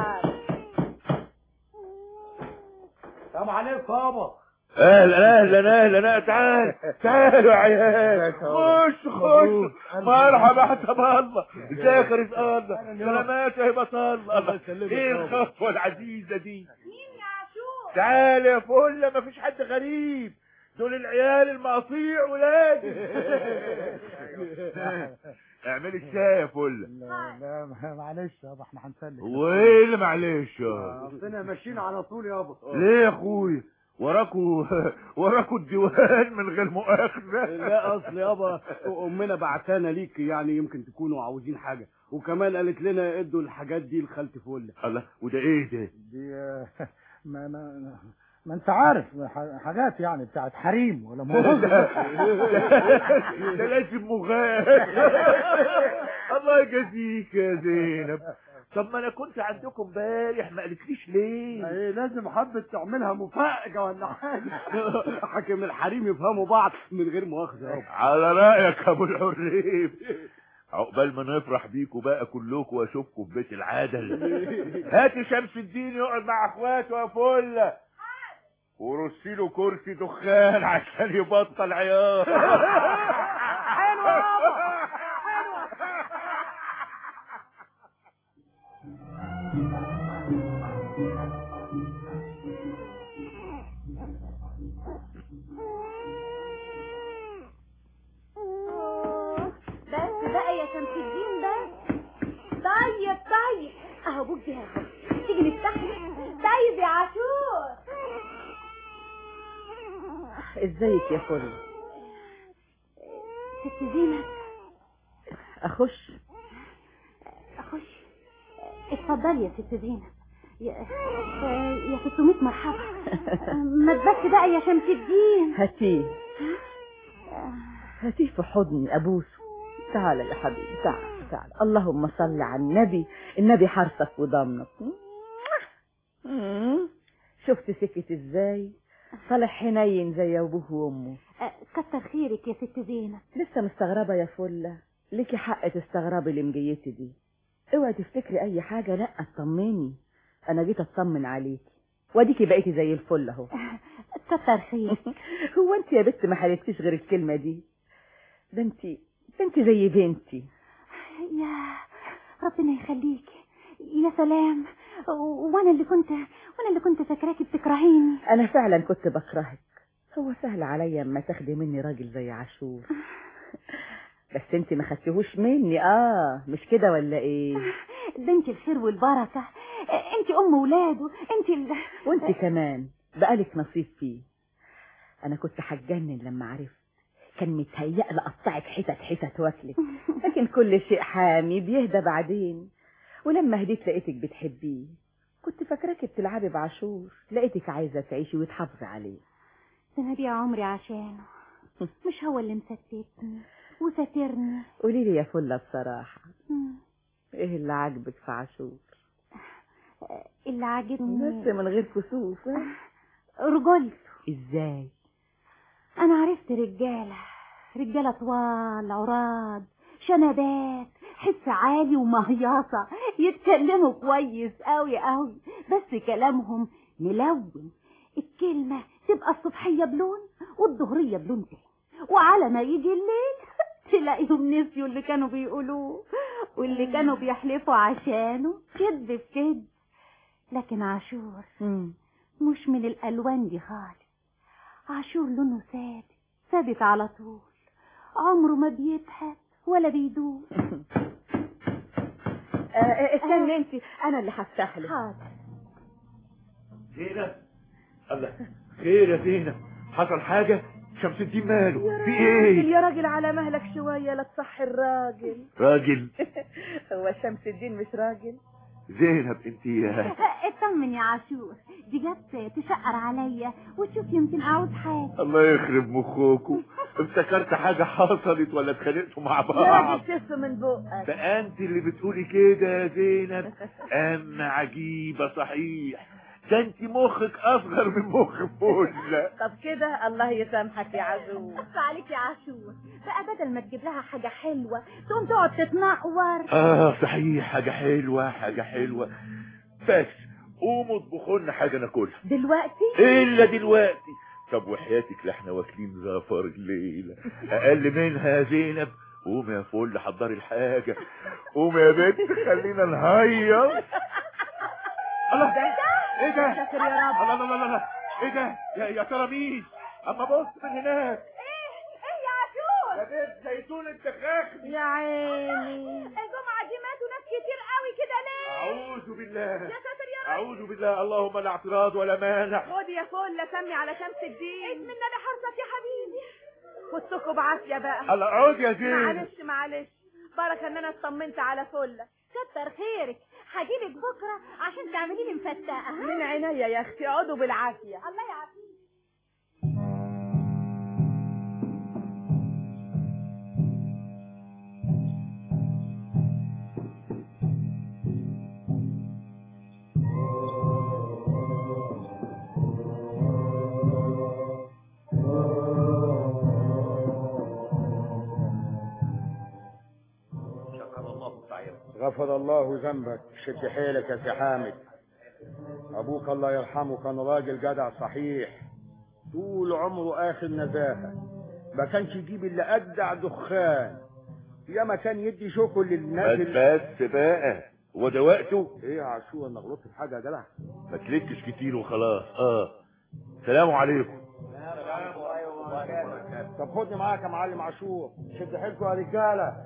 السلام عليكم يابا اهلا اهلا اهلا تعال تعالوا يا عيال خش خش مرحبا حسب الله ازيك يا رزق الله سلامات يا هبه الله الله ايه الخطوه العزيزه دي تعال يا فله مفيش حد غريب دول العيال المقاطيع ولادي اعملي الشاي يا فله لا لا معلش يابا احنا هنسلك وايه اللي معلش يا اصلنا ماشيين على طول يابا ليه يا اخويا وراكوا وراكوا الديوان من غير مؤاخذه لا اصل يابا امنا بعتانا ليك يعني يمكن تكونوا عاوزين حاجه وكمان قالت لنا ادوا الحاجات دي لخالتي فله الله وده ايه ده دي آه، ما ما ما انت عارف ح- حاجات يعني بتاعت حريم ولا مؤاخذة. ده لازم مغاد الله يجازيك يا زينب طب ما انا كنت عندكم امبارح ما قالتليش ليه ايه لازم حبة تعملها مفاجأة ولا حاجة حاكم الحريم يفهموا بعض من غير مؤاخذة يابا على رايك يا ابو الحريم عقبال ما نفرح بيكوا بقى كلكوا واشوفكم في بيت العدل هاتي شمس الدين يقعد مع اخواته يا فله ورصي له كرسي دخان عشان يبطل عيار حلو يابا بس بقى يا شمس الدين بس طيب طيب اهو ابوك جاهز تيجي نفتح طيب يا عاشور ازيك يا فل ست زينب اخش اخش اتفضلي يا ست زينب يا يا 600 مرحبا ما تبس بقى يا شمس الدين هاتيه هاتيه في حضني ابوسه تعال يا حبيبي تعال تعال اللهم صل على النبي النبي حرسك وضمنك مم. شفت سكت ازاي صالح حنين زي ابوه وامه أه، كتر خيرك يا ست زينب لسه مستغربة يا فلة ليكي حق تستغربي لمجيتي دي اوعي تفتكري اي حاجة لا اطمني انا جيت اطمن عليكي واديكي بقيتي زي الفل اهو كتر خيرك هو انت يا بنت ما حلفتيش غير الكلمة دي ده انت ده انت زي بنتي يا ربنا يخليكي يا سلام و- وانا اللي كنت وانا اللي كنت فاكراكي بتكرهيني انا فعلا كنت بكرهك هو سهل عليا اما تاخدي مني راجل زي عاشور بس انت ما خدتهوش مني اه مش كده ولا ايه ده انت الخير والبركة انت ام ولاده انت ال... وانت كمان بقالك نصيب فيه انا كنت هتجنن لما عرفت كان متهيأ لقطعك حتت حتت واكلك لكن كل شيء حامي بيهدى بعدين ولما هديت لقيتك بتحبيه كنت فاكراكي بتلعبي بعاشور لقيتك عايزه تعيشي وتحافظي عليه ده انا بيع عمري عشانه مش هو اللي مستتني وساترني قولي لي يا فله بصراحه مم. ايه اللي عاجبك في عاشور اللي عاجبني بس من غير كسوف ها؟ رجولته ازاي انا عرفت رجالة رجالة طوال عراض شنبات حس عالي ومهياصة يتكلموا كويس قوي قوي بس كلامهم ملون الكلمة تبقى الصبحية بلون والظهرية بلون تاني وعلى ما يجي الليل تلاقيهم نسيوا اللي كانوا بيقولوه واللي كانوا بيحلفوا عشانه كذب في كذب لكن عاشور مش من الألوان دي خالص عاشور لونه ثابت ثابت على طول عمره ما بيبهت ولا بيدوب آه، آه، استني انت انا اللي هفتح لك حاضر زينب الله خير يا زينب حصل حاجة شمس الدين ماله في ايه يا راجل على مهلك شويه لا تصحي الراجل راجل هو شمس الدين مش راجل زينب انت اطمن يا عاشور دي جت تشقر عليا وتشوف يمكن عاوز حاجة الله يخرب مخوكوا افتكرت حاجة حصلت ولا اتخانقتوا مع يا بعض راجل شف من بقك ده انت اللي بتقولي كده يا زينب اما عجيبة صحيح ده انت مخك اصغر من مخ فله طب كده الله يسامحك يا عزوز بس عليك يا عاشور بقى بدل ما تجيب لها حاجة حلوة تقوم تقعد تتنقور اه صحيح حاجة حلوة حاجة حلوة بس قوموا اطبخوا لنا حاجة ناكلها دلوقتي الا دلوقتي طب وحياتك لا احنا واكلين زفر الليلة اقل منها يا زينب قوم يا فل حضري الحاجة قوم يا بنت خلينا نهيص الله ايه ده شكر يا رب الله الله الله الله ايه ده يا, يا ترى مين اما بص من هناك ايه يا عاشور يا بنت زيتون انت خاخ يا عيني الجمعة دي ماتوا ناس كتير قوي كده ليه اعوذ بالله يا ساتر يا رب اعوذ بالله اللهم لا اعتراض ولا مانع خد يا فل سمي على شمس الدين اسم النبي حرصك يا حبيبي خدتكم بعافيه بقى الله اقعد يا زين معلش معلش بركه ان انا اطمنت على فله كتر خيرك هجيلك بكرة عشان تعملي لي مفتقة ها؟ من عينيا يا اختي اقعدوا بالعافيه الله يعافيك شكر الله سعيد غفر الله ذنبك شد حيلك يا سي حامد ابوك الله يرحمه كان راجل جدع صحيح طول عمره اخر نزاهه ما كانش يجيب الا اجدع دخان ياما كان يدي شوكو للناس بس اللي- بس بقى هو ده وقته ايه يا عاشور انا غلطت في حاجه يا جدع ما تلكش كتير وخلاص اه سلام عليكم طب خدني معاك يا معلم عاشور شد حيلكم يا رجاله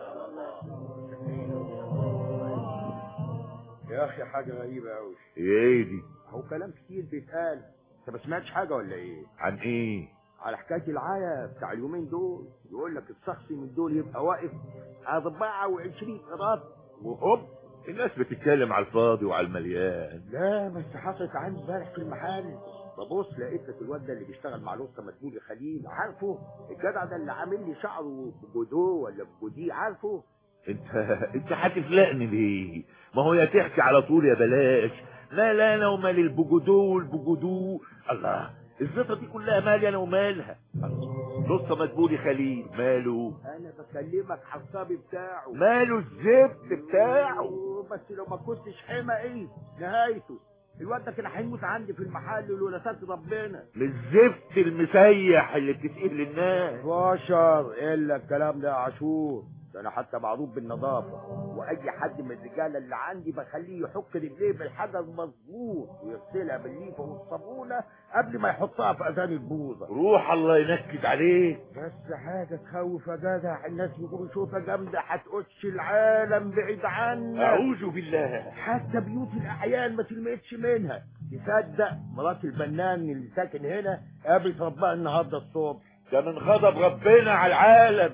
يا اخي حاجه غريبه قوي ايه دي هو كلام كتير بيتقال انت ما سمعتش حاجه ولا ايه عن ايه على حكايه العايه بتاع اليومين دول يقول لك الشخص من دول يبقى واقف 24 قراط وهوب الناس بتتكلم على الفاضي وعلى المليان لا بس حصلت عندي امبارح في المحل ببص لقيت لك الواد ده اللي بيشتغل مع الاسطى مدبولي خليل عارفه الجدع ده اللي عامل لي شعره بجودو ولا بجودي عارفه انت انت هتفلقني ليه ما هو يا تحكي على طول يا بلاش لا لا انا ومال البجودو والبجودو الله الزفه دي كلها مالي انا ومالها لسه مدبولي خليل ماله انا بكلمك حسابي بتاعه ماله الزفت بتاعه أوه، بس لو ما كنتش حمى ايه نهايته الواد ده كان هيموت عندي في المحل لولا ستر ربنا للزفت المسيح اللي بتسقيه للناس بشر الا الكلام ده يا عاشور ده انا حتى معروف بالنظافه واي حد من الرجاله اللي عندي بخليه يحك رجليه بالحاجه المظبوط ويغسلها بالليفه والصابونه قبل ما يحطها في اذان البوظه روح الله ينكد عليك بس حاجه تخوف يا جدع الناس بيقولوا شوطه جامده هتقش العالم بعيد عنك اعوذ بالله حتى بيوت الاعيان ما تلمقتش منها تصدق مرات البنان اللي ساكن هنا قابلت ربها النهارده الصبح ده من غضب ربنا على العالم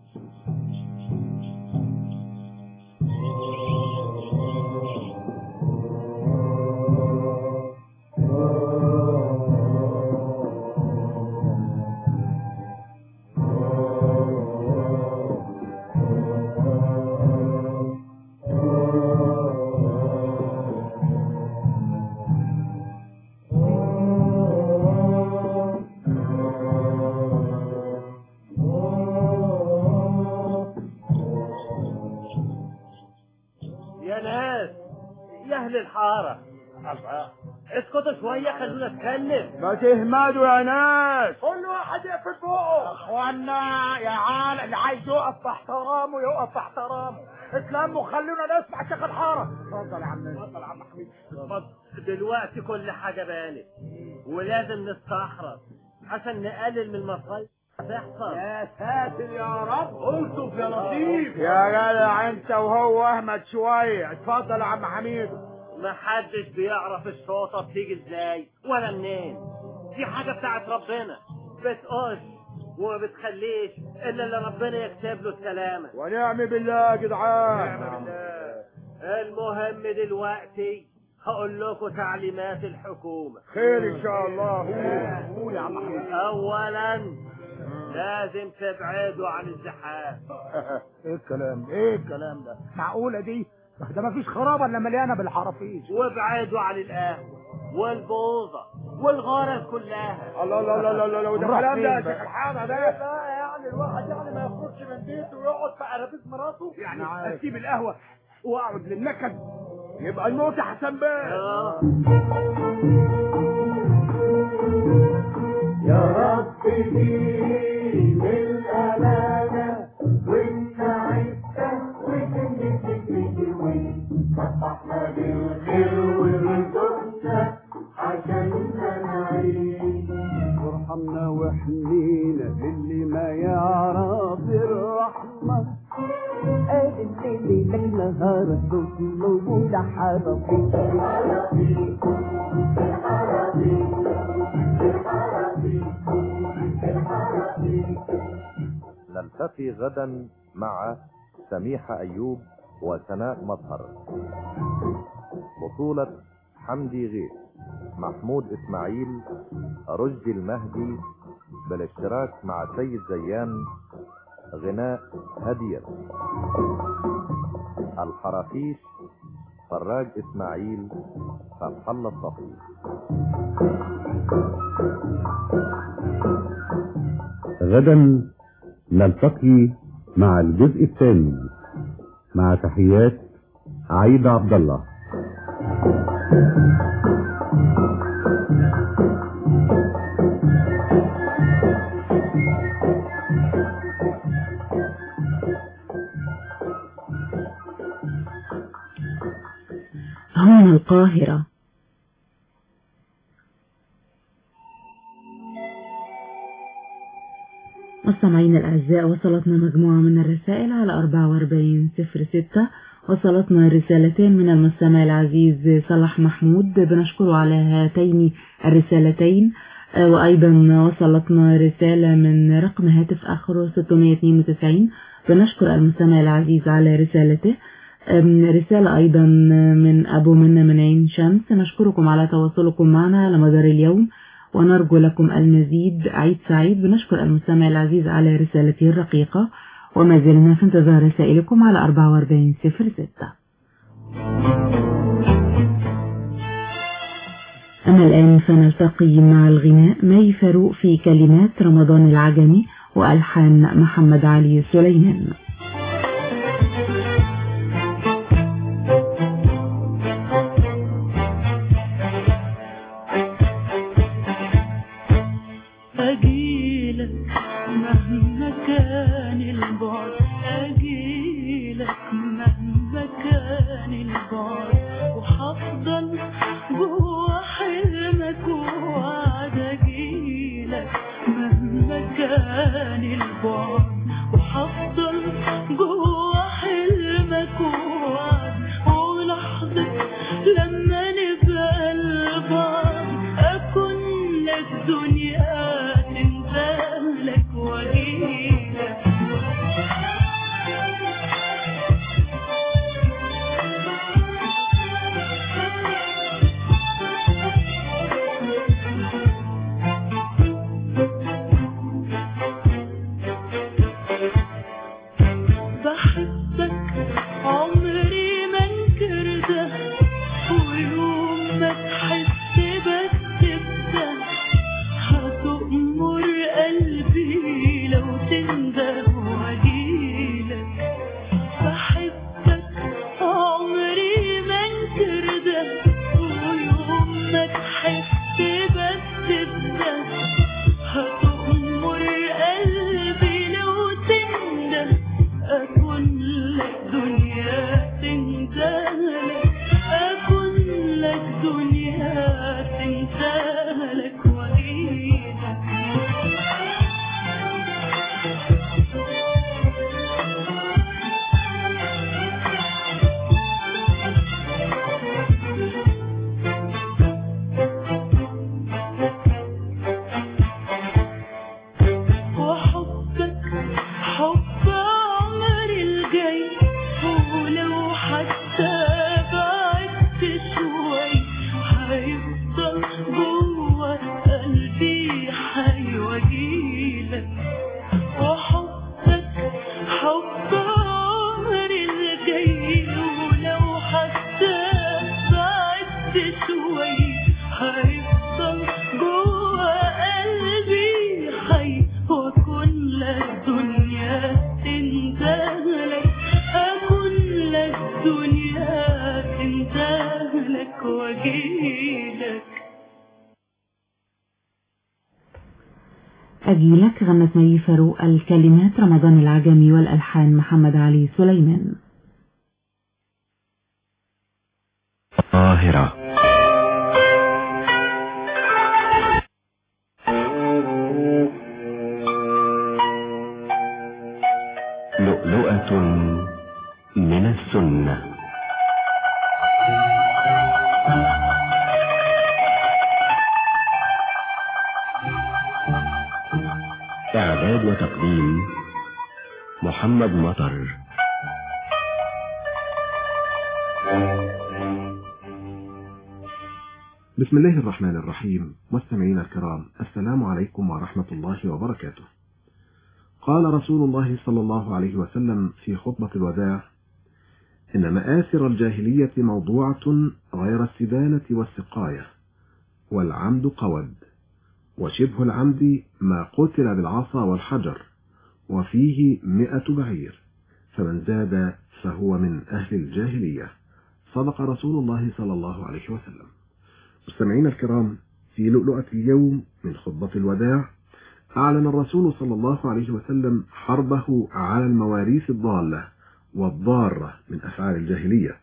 يا ناس يا اهل الحاره الله اسكتوا شويه خلونا نتكلم ما تهمدوا يا ناس كل واحد يقفل بقه اخوانا يا عال اللي عايز يقف في احترامه يقف في احترامه اتلموا خلونا نسمع شيخ الحاره اتفضل يا عم اتفضل يا عم حميد اتفضل دلوقتي كل حاجه بانت ولازم نستحرص عشان نقلل من المصايب هتحصل يا ساتر يا رب الطف يا لطيف يا جدع انت وهو احمد شويه اتفضل يا عم حميد محدش بيعرف الشوطه بتيجي ازاي ولا منين دي حاجه بتاعت ربنا بتقش وما بتخليش الا اللي ربنا يكتب له السلامه ونعم بالله يا جدعان نعم بالله المهم دلوقتي هقول لكم تعليمات الحكومه خير ان شاء الله قول قول يا عم حميد اولا لازم تبعدوا عن الزحام ايه الكلام ايه الكلام ده معقوله دي ده مفيش خرابه الا مليانه بالحرافيش وابعدوا عن القهوه والبوظه والغرز كلها الله الله الله الله الله وده نروح كلام ده يا فين شيخ بقى؟ الحاره ده بقى يعني الواحد يعني ما يخرجش من بيته ويقعد في عربيه مراته يعني اسيب القهوه واقعد للنكد يبقى الموت احسن بقى يا رب دين الأمانة وانت عدت وكنت تجوي صبحنا بالخير ورزقنا عشان نعيش وارحمنا واحمينا للي ما يعرف الرحمة قال الليل لك نهار موجودة حرفي نلتقي غدا مع سميحة أيوب وسناء مطهر بطولة حمدي غيث محمود إسماعيل رشدي المهدي بالاشتراك مع سيد زيان غناء هدير الحرافيش فراج إسماعيل فتح الله الصفي غدا نلتقي مع الجزء الثاني مع تحيات عايدة عبد الله هنا القاهرة مستمعين الأعزاء وصلتنا مجموعة من الرسائل على 4406 وصلتنا رسالتين من المستمع العزيز صلاح محمود بنشكره على هاتين الرسالتين آه، وأيضا وصلتنا رسالة من رقم هاتف آخره 692 بنشكر المستمع العزيز على رسالته أم، رسالة أيضا من أبو منا من عين شمس نشكركم على تواصلكم معنا على مدار اليوم ونرجو لكم المزيد عيد سعيد بنشكر المستمع العزيز على رسالته الرقيقة وما زلنا في انتظار رسائلكم على 4406 أما الآن فنلتقي مع الغناء مي فاروق في كلمات رمضان العجمي وألحان محمد علي سليمان أجيلك مهما كان البعد أجيلك البعد وهفضل جوا حلمك ووعد اجيلك مهما كان البعد وهفضل جوا حلمك ووعد ولحظة لما نبقى البعض أكون لك دنيا تنزلك وأجيلك بحبك عمري ما انكر ده ويوم ما تحس بس بده هتأمر قلبي لو تنده واجيلك بحبك عمري ما انكر ده ويوم ما تحس بس بده هتأمر قلبي لو تنده أكون لك دنيا تنزلك أكون لك دنيا تنزلك وإيدك وحبك حب عمري الجاي ولو حتى بعدت شوي هيفضل جوا قلبي هيواجيلك وحبك حب عمري الجاي ولو حتى بعدت شوي هيفضل جوا قلبي حي واكون لك دنيا تنزلك اكون لك دنيا تنزلك واجيلك أجيلك غنت مي فاروق الكلمات رمضان العجمي والألحان محمد علي سليمان القاهرة لؤلؤة من السنة إعداد وتقديم محمد مطر بسم الله الرحمن الرحيم مستمعينا الكرام السلام عليكم ورحمة الله وبركاته قال رسول الله صلى الله عليه وسلم في خطبة الوداع إن مآثر الجاهلية موضوعة غير السدانة والسقاية والعمد قود وشبه العمد ما قتل بالعصا والحجر وفيه مئة بعير فمن زاد فهو من أهل الجاهلية صدق رسول الله صلى الله عليه وسلم مستمعينا الكرام في لؤلؤة اليوم من خطبة الوداع أعلن الرسول صلى الله عليه وسلم حربه على المواريث الضالة والضارة من أفعال الجاهلية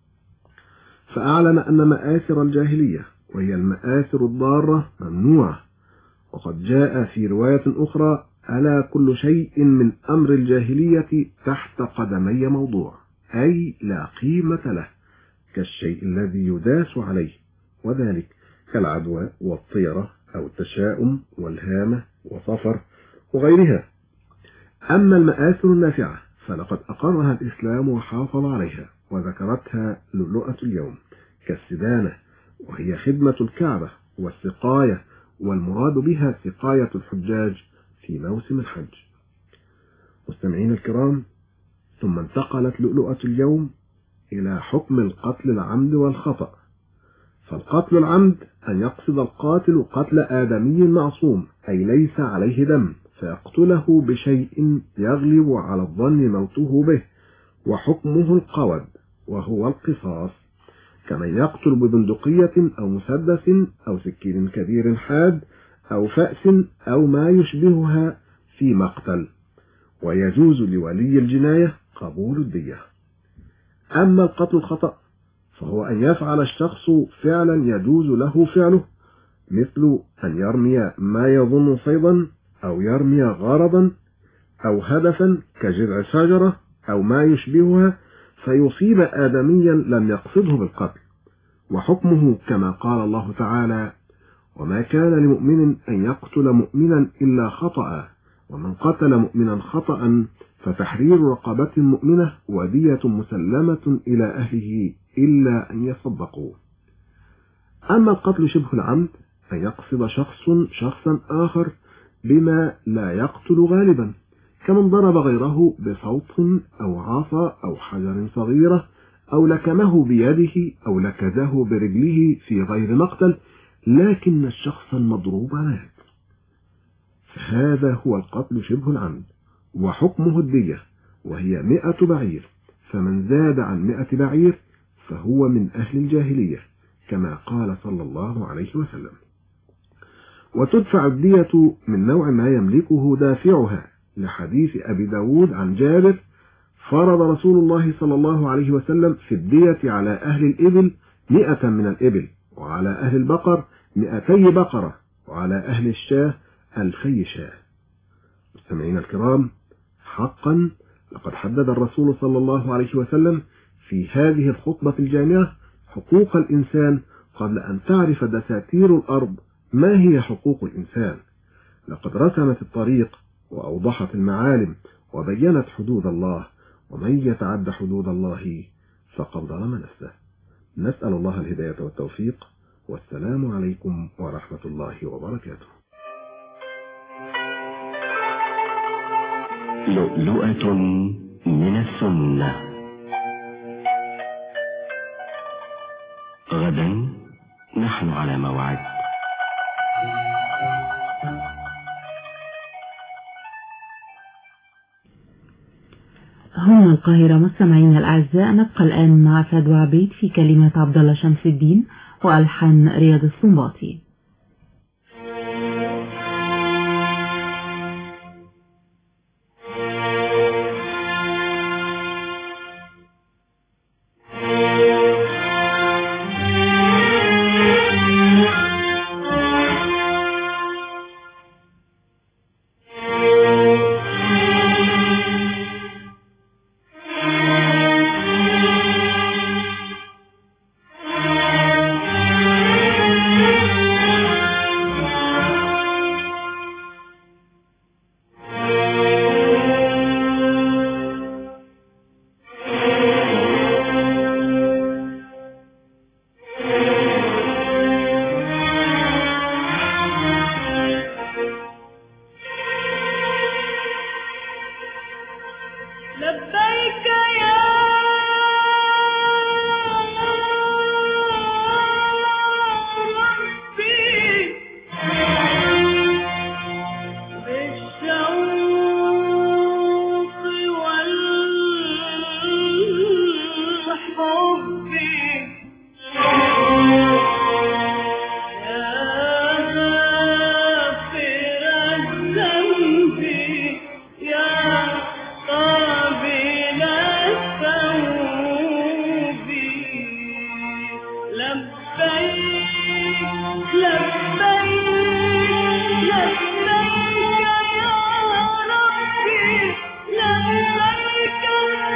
فأعلن أن مآثر الجاهلية وهي المآثر الضارة ممنوعة وقد جاء في رواية أخرى ألا كل شيء من أمر الجاهلية تحت قدمي موضوع أي لا قيمة له كالشيء الذي يداس عليه وذلك كالعدوى والطيرة أو التشاؤم والهامة وصفر وغيرها أما المآثر النافعة فلقد أقرها الإسلام وحافظ عليها وذكرتها لؤلؤة اليوم كالسدانة وهي خدمة الكعبة والسقاية والمراد بها سقاية الحجاج في موسم الحج مستمعين الكرام ثم انتقلت لؤلؤة اليوم إلى حكم القتل العمد والخطأ فالقتل العمد أن يقصد القاتل قتل آدمي معصوم أي ليس عليه دم فيقتله بشيء يغلب على الظن موته به وحكمه القود وهو القصاص كمن يقتل ببندقية أو مسدس أو سكين كبير حاد أو فأس أو ما يشبهها في مقتل ويجوز لولي الجناية قبول الدية أما القتل الخطأ فهو أن يفعل الشخص فعلا يجوز له فعله مثل أن يرمي ما يظن صيدا أو يرمي غرضا أو هدفا كجذع شجرة أو ما يشبهها فيصيب آدميا لم يقصده بالقتل وحكمه كما قال الله تعالى وما كان لمؤمن أن يقتل مؤمنا إلا خطأ ومن قتل مؤمنا خطأ فتحرير رقبة مؤمنة ودية مسلمة إلى أهله إلا أن يصدقوا أما القتل شبه العمد أن يقصد شخص شخصا آخر بما لا يقتل غالبا كمن ضرب غيره بصوت أو عصا أو حجر صغيرة أو لكمه بيده أو لكزه برجله في غير مقتل لكن الشخص المضروب مات فهذا هو القتل شبه العمد وحكمه الدية وهي مئة بعير فمن زاد عن مئة بعير فهو من أهل الجاهلية كما قال صلى الله عليه وسلم وتدفع الدية من نوع ما يملكه دافعها لحديث أبي داود عن جابر فرض رسول الله صلى الله عليه وسلم في الدية على أهل الإبل مئة من الإبل وعلى أهل البقر مئتي بقرة وعلى أهل الشاه ألفي شاه مستمعين الكرام حقا لقد حدد الرسول صلى الله عليه وسلم في هذه الخطبة الجامعة حقوق الإنسان قبل أن تعرف دساتير الأرض ما هي حقوق الإنسان لقد رسمت الطريق وأوضحت المعالم وبينت حدود الله ومن يتعد حدود الله فقد ظلم نفسه نسأل الله الهداية والتوفيق والسلام عليكم ورحمة الله وبركاته لؤلؤة من السنة غدا نحن على موعد هنا القاهرة مستمعينا الأعزاء نبقى الآن مع فاد وعبيد في كلمات عبد الله شمس الدين وألحان رياض السنباطي لبيك يا ربي بالشوق والحب يا غافر الذنب يا قابل التوب لبيك لبيك لبيك يا ربي لبيك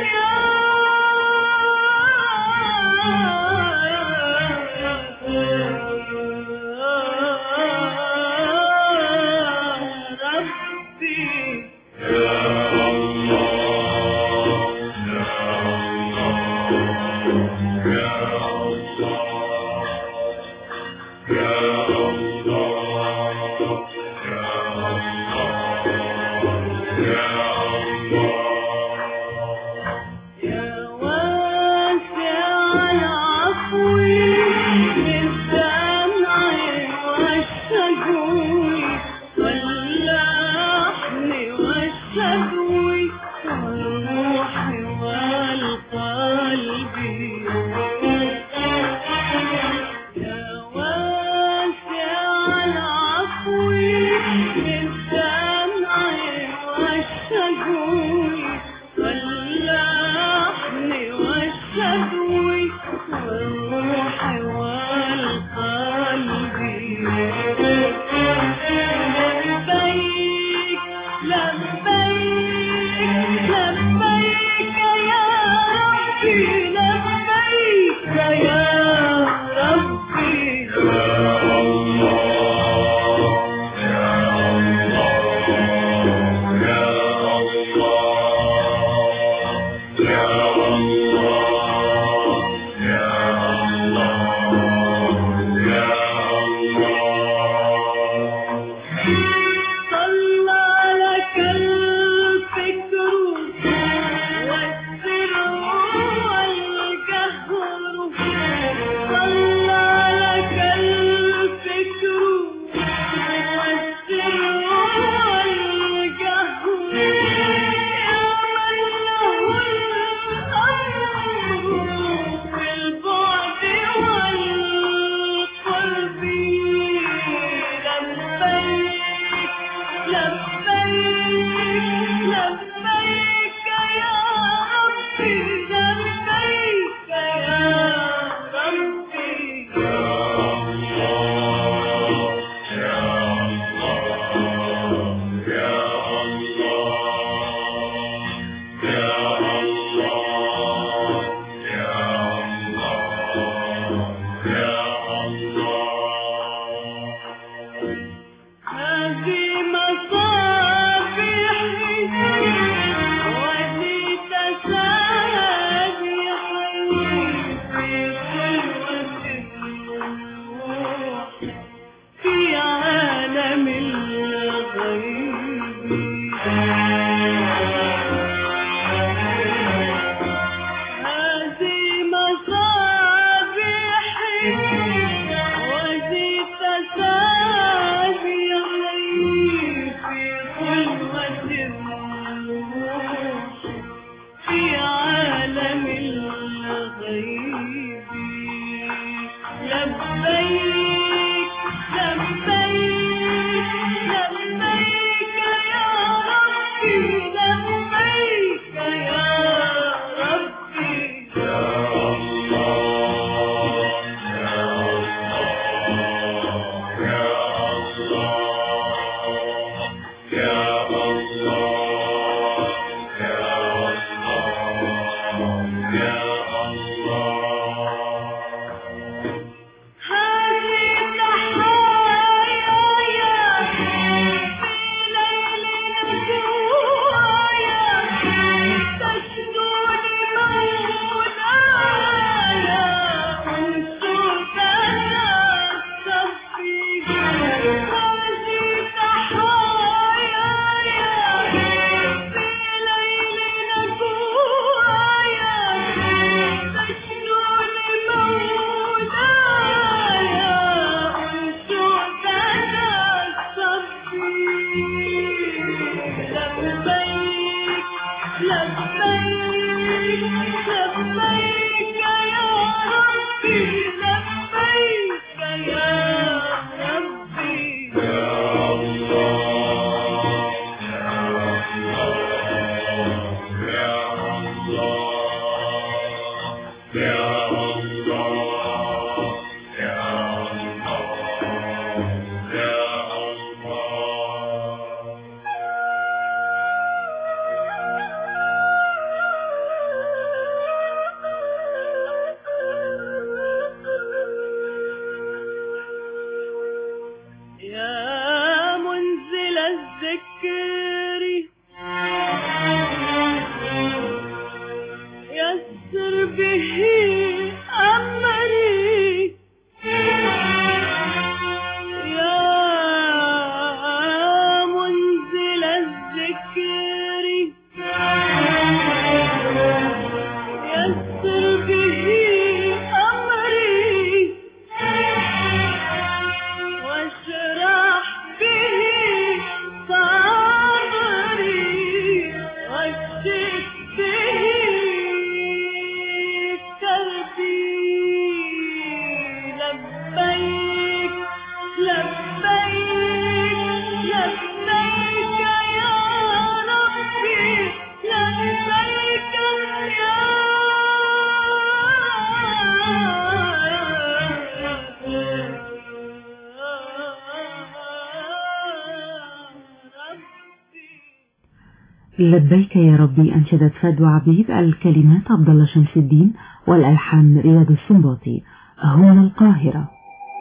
يا ربي يا واسع العفو بالسمع والشجو واللحن والشدو والروح والقلب يا واسع العفو بالسمع والشجو واللحن والشدو والروح يا منزل الذكر يسر به أمري يا منزل الذكر يسر به أمري واشرح به صدري واكشف به كربي لبيك لبيك لبيك يا ربي لبيك لبيك يا ربي أنشدت فدوى عبيد الكلمات عبد الله شمس الدين والألحان رياض السنباطي هنا القاهرة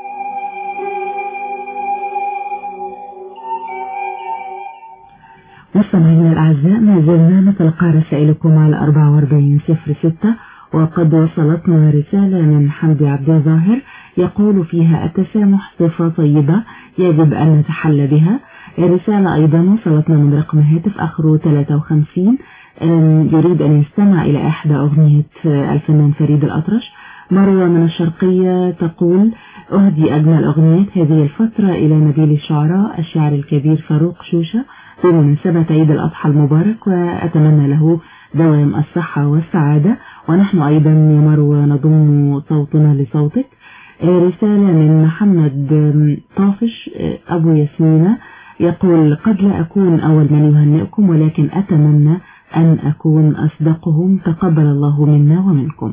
مستمعينا الأعزاء ما زلنا نتلقى رسائلكم على 4406 وقد وصلتنا رسالة من حمدي عبد الظاهر يقول فيها التسامح صفة طيبة يجب أن نتحلى بها رسالة أيضا وصلتنا من رقم هاتف آخره 53 أم، يريد أن يستمع إلى إحدى أغنية الفنان فريد الأطرش مروة من الشرقية تقول أهدي أجمل أغنيات هذه الفترة إلى نبيل الشعراء الشاعر الكبير فاروق شوشة بمناسبة عيد الأضحى المبارك وأتمنى له دوام الصحة والسعادة ونحن أيضا يا مروة نضم صوتنا لصوتك رسالة من محمد طافش أبو ياسمينة يقول قد لا أكون أول من يهنئكم ولكن أتمنى أن أكون أصدقهم تقبل الله منا ومنكم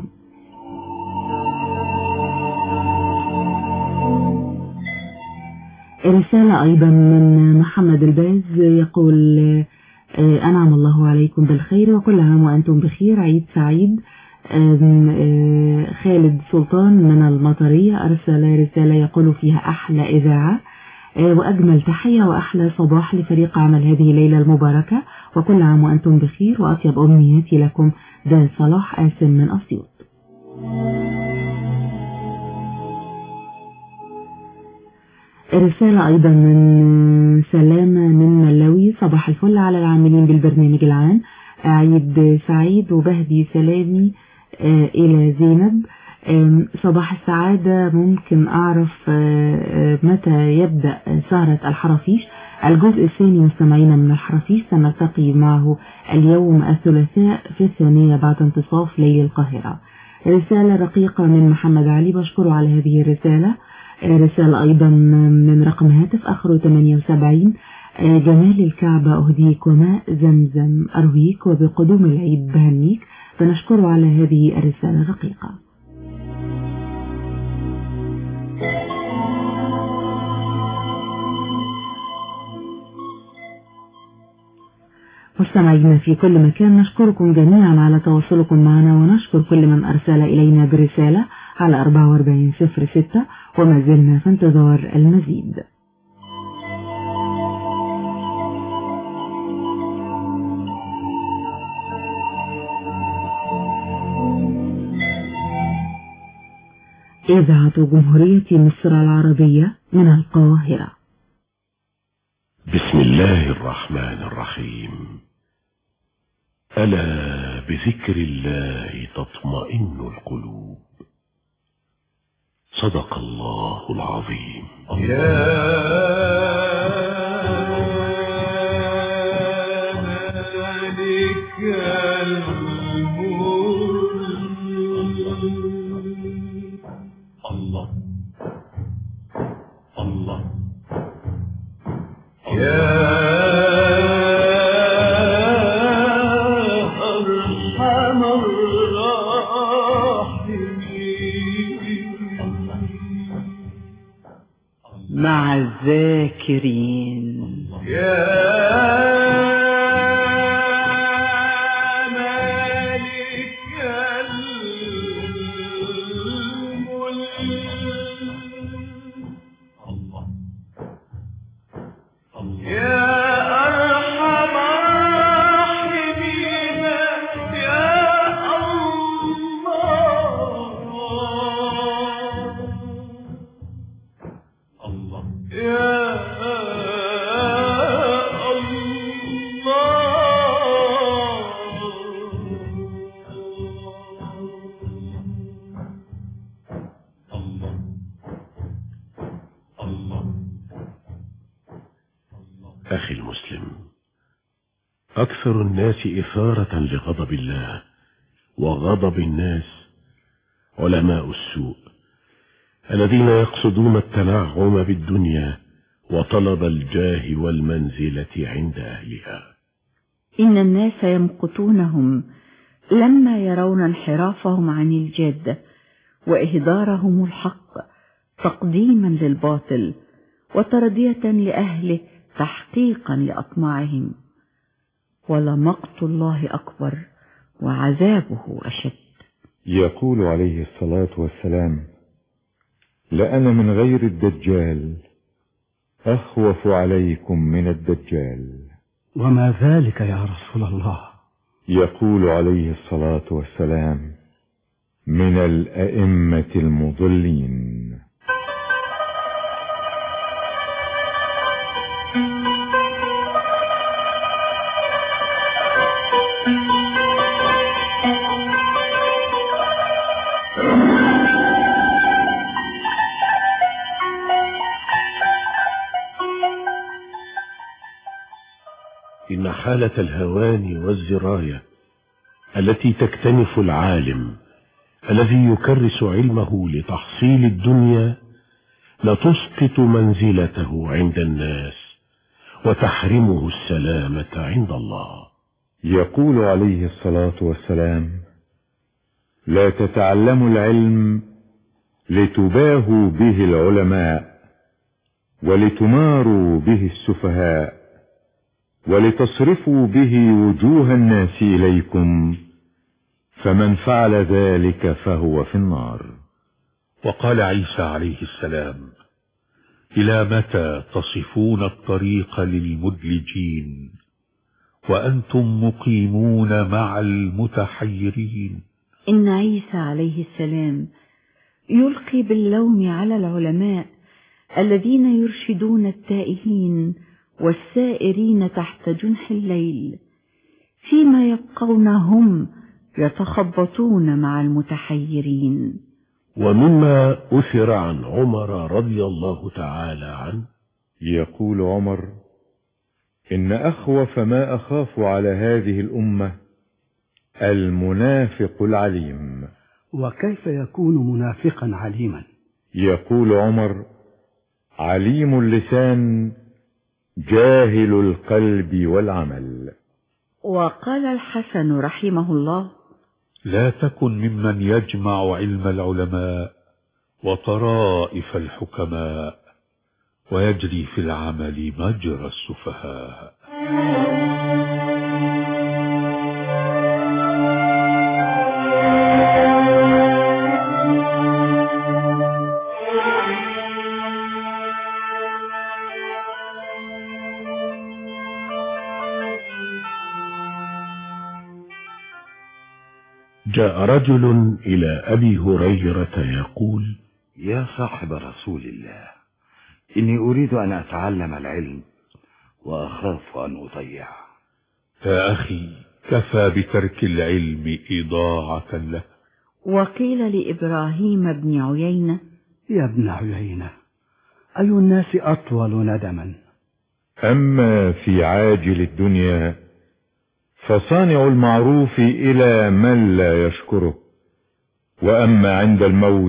رسالة أيضا من محمد الباز يقول آه، أنعم الله عليكم بالخير وكل عام وأنتم بخير عيد سعيد آم، آه، خالد سلطان من المطرية أرسل رسالة يقول فيها أحلى إذاعة آه، وأجمل تحية وأحلى صباح لفريق عمل هذه الليلة المباركة وكل عام وأنتم بخير وأطيب أمنياتي لكم ده صلاح آسم من أسيوط رسالة أيضا من سلامة من ملوي صباح الفل على العاملين بالبرنامج العام عيد سعيد وبهدي سلامي آه، إلى زينب آم، صباح السعادة ممكن أعرف آه، آه، متى يبدأ سهرة الحرافيش الجزء الثاني مستمعين من الحرافيش سنلتقي معه اليوم الثلاثاء في الثانية بعد انتصاف ليل القاهرة رسالة رقيقة من محمد علي بشكره على هذه الرسالة آه، رسالة أيضا من رقم هاتف آخره 78 آه، جمال الكعبة أهديك وماء زمزم أرويك وبقدوم العيد بهنيك فنشكره على هذه الرسالة الرقيقة مستمعينا في كل مكان نشكركم جميعا على تواصلكم معنا ونشكر كل من أرسل إلينا برسالة على 4406 وما زلنا في انتظار المزيد إذاعة جمهورية مصر العربية من القاهرة بسم الله الرحمن الرحيم ألا بذكر الله تطمئن القلوب صدق الله العظيم مالك الله الله يا أرحم الراحمين مع الذاكرين يا مالك الملك يا أرحم الراحمين يا الله يا أخي المسلم أكثر الناس إثارة لغضب الله وغضب الناس علماء السوء الذين يقصدون التنعم بالدنيا وطلب الجاه والمنزلة عند أهلها إن الناس يمقتونهم لما يرون انحرافهم عن الجد وإهدارهم الحق تقديما للباطل وتردية لأهله تحقيقا لأطماعهم ولمقت الله أكبر وعذابه أشد يقول عليه الصلاة والسلام لأنا من غير الدجال أخوف عليكم من الدجال وما ذلك يا رسول الله يقول عليه الصلاة والسلام من الأئمة المضلين إن حالة الهوان والزراية التي تكتنف العالم الذي يكرس علمه لتحصيل الدنيا لتسقط منزلته عند الناس وتحرمه السلامة عند الله يقول عليه الصلاة والسلام لا تتعلموا العلم لتباهوا به العلماء ولتماروا به السفهاء ولتصرفوا به وجوه الناس إليكم فمن فعل ذلك فهو في النار وقال عيسى عليه السلام إلى متى تصفون الطريق للمدلجين وأنتم مقيمون مع المتحيرين إن عيسى عليه السلام يلقي باللوم على العلماء الذين يرشدون التائهين والسائرين تحت جنح الليل فيما يبقون هم يتخبطون مع المتحيرين ومما أثر عن عمر رضي الله تعالى عنه يقول عمر إن أخوف ما أخاف على هذه الأمة المنافق العليم وكيف يكون منافقا عليما يقول عمر عليم اللسان جاهل القلب والعمل وقال الحسن رحمه الله لا تكن ممن يجمع علم العلماء وطرائف الحكماء ويجري في العمل مجرى السفهاء جاء رجل إلى أبي هريرة يقول يا صاحب رسول الله إني أريد أن أتعلم العلم وأخاف أن أضيع يا أخي كفى بترك العلم إضاعة له وقيل لإبراهيم بن عيينة يا ابن عيينة أي الناس أطول ندما أما في عاجل الدنيا فصانع المعروف إلى من لا يشكره وأما عند الموت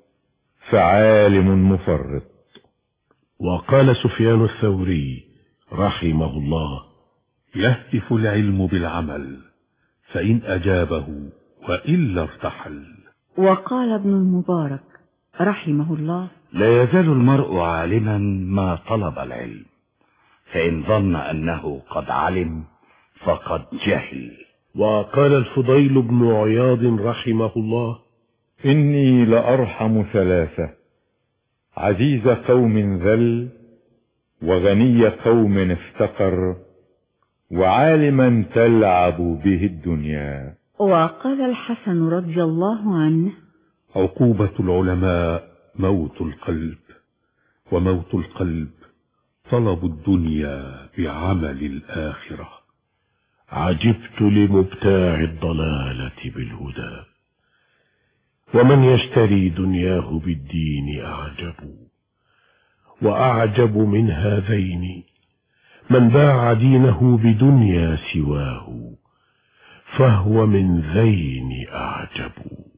فعالم مفرط وقال سفيان الثوري رحمه الله يهتف العلم بالعمل فإن أجابه وإلا ارتحل وقال ابن المبارك رحمه الله لا يزال المرء عالما ما طلب العلم فإن ظن أنه قد علم فقد جهل وقال الفضيل بن عياض رحمه الله إني لأرحم ثلاثة عزيز قوم ذل وغني قوم افتقر وعالما تلعب به الدنيا وقال الحسن رضي الله عنه عقوبة العلماء موت القلب وموت القلب طلب الدنيا بعمل الآخرة عجبت لمبتاع الضلالة بالهدى ومن يشتري دنياه بالدين أعجب وأعجب من هذين من باع دينه بدنيا سواه فهو من ذين أعجب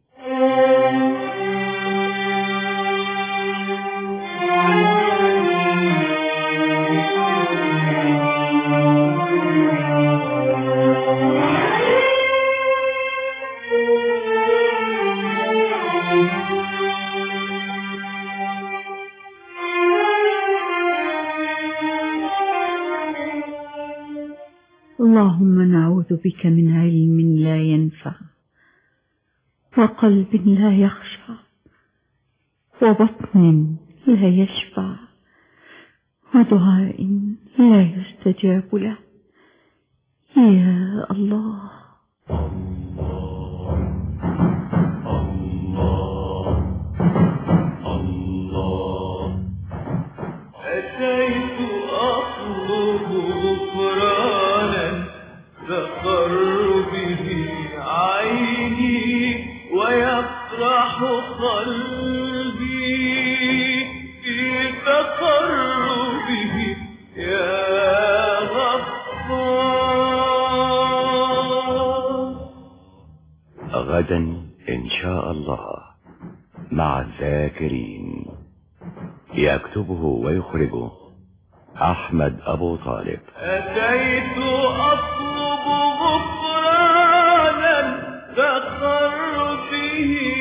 اللهم نعوذ بك من علم لا ينفع وقلب لا يخشع وبطن لا يشبع ودعاء لا يستجاب له يا الله أتيت أطلب غفرانا تقر به عيني ويفرح قلبي في تقربه يا غفار غدا إن شاء الله مع الذاكرين يكتبه ويخرجه أحمد أبو طالب أتيت أطلب غفرانا تقر به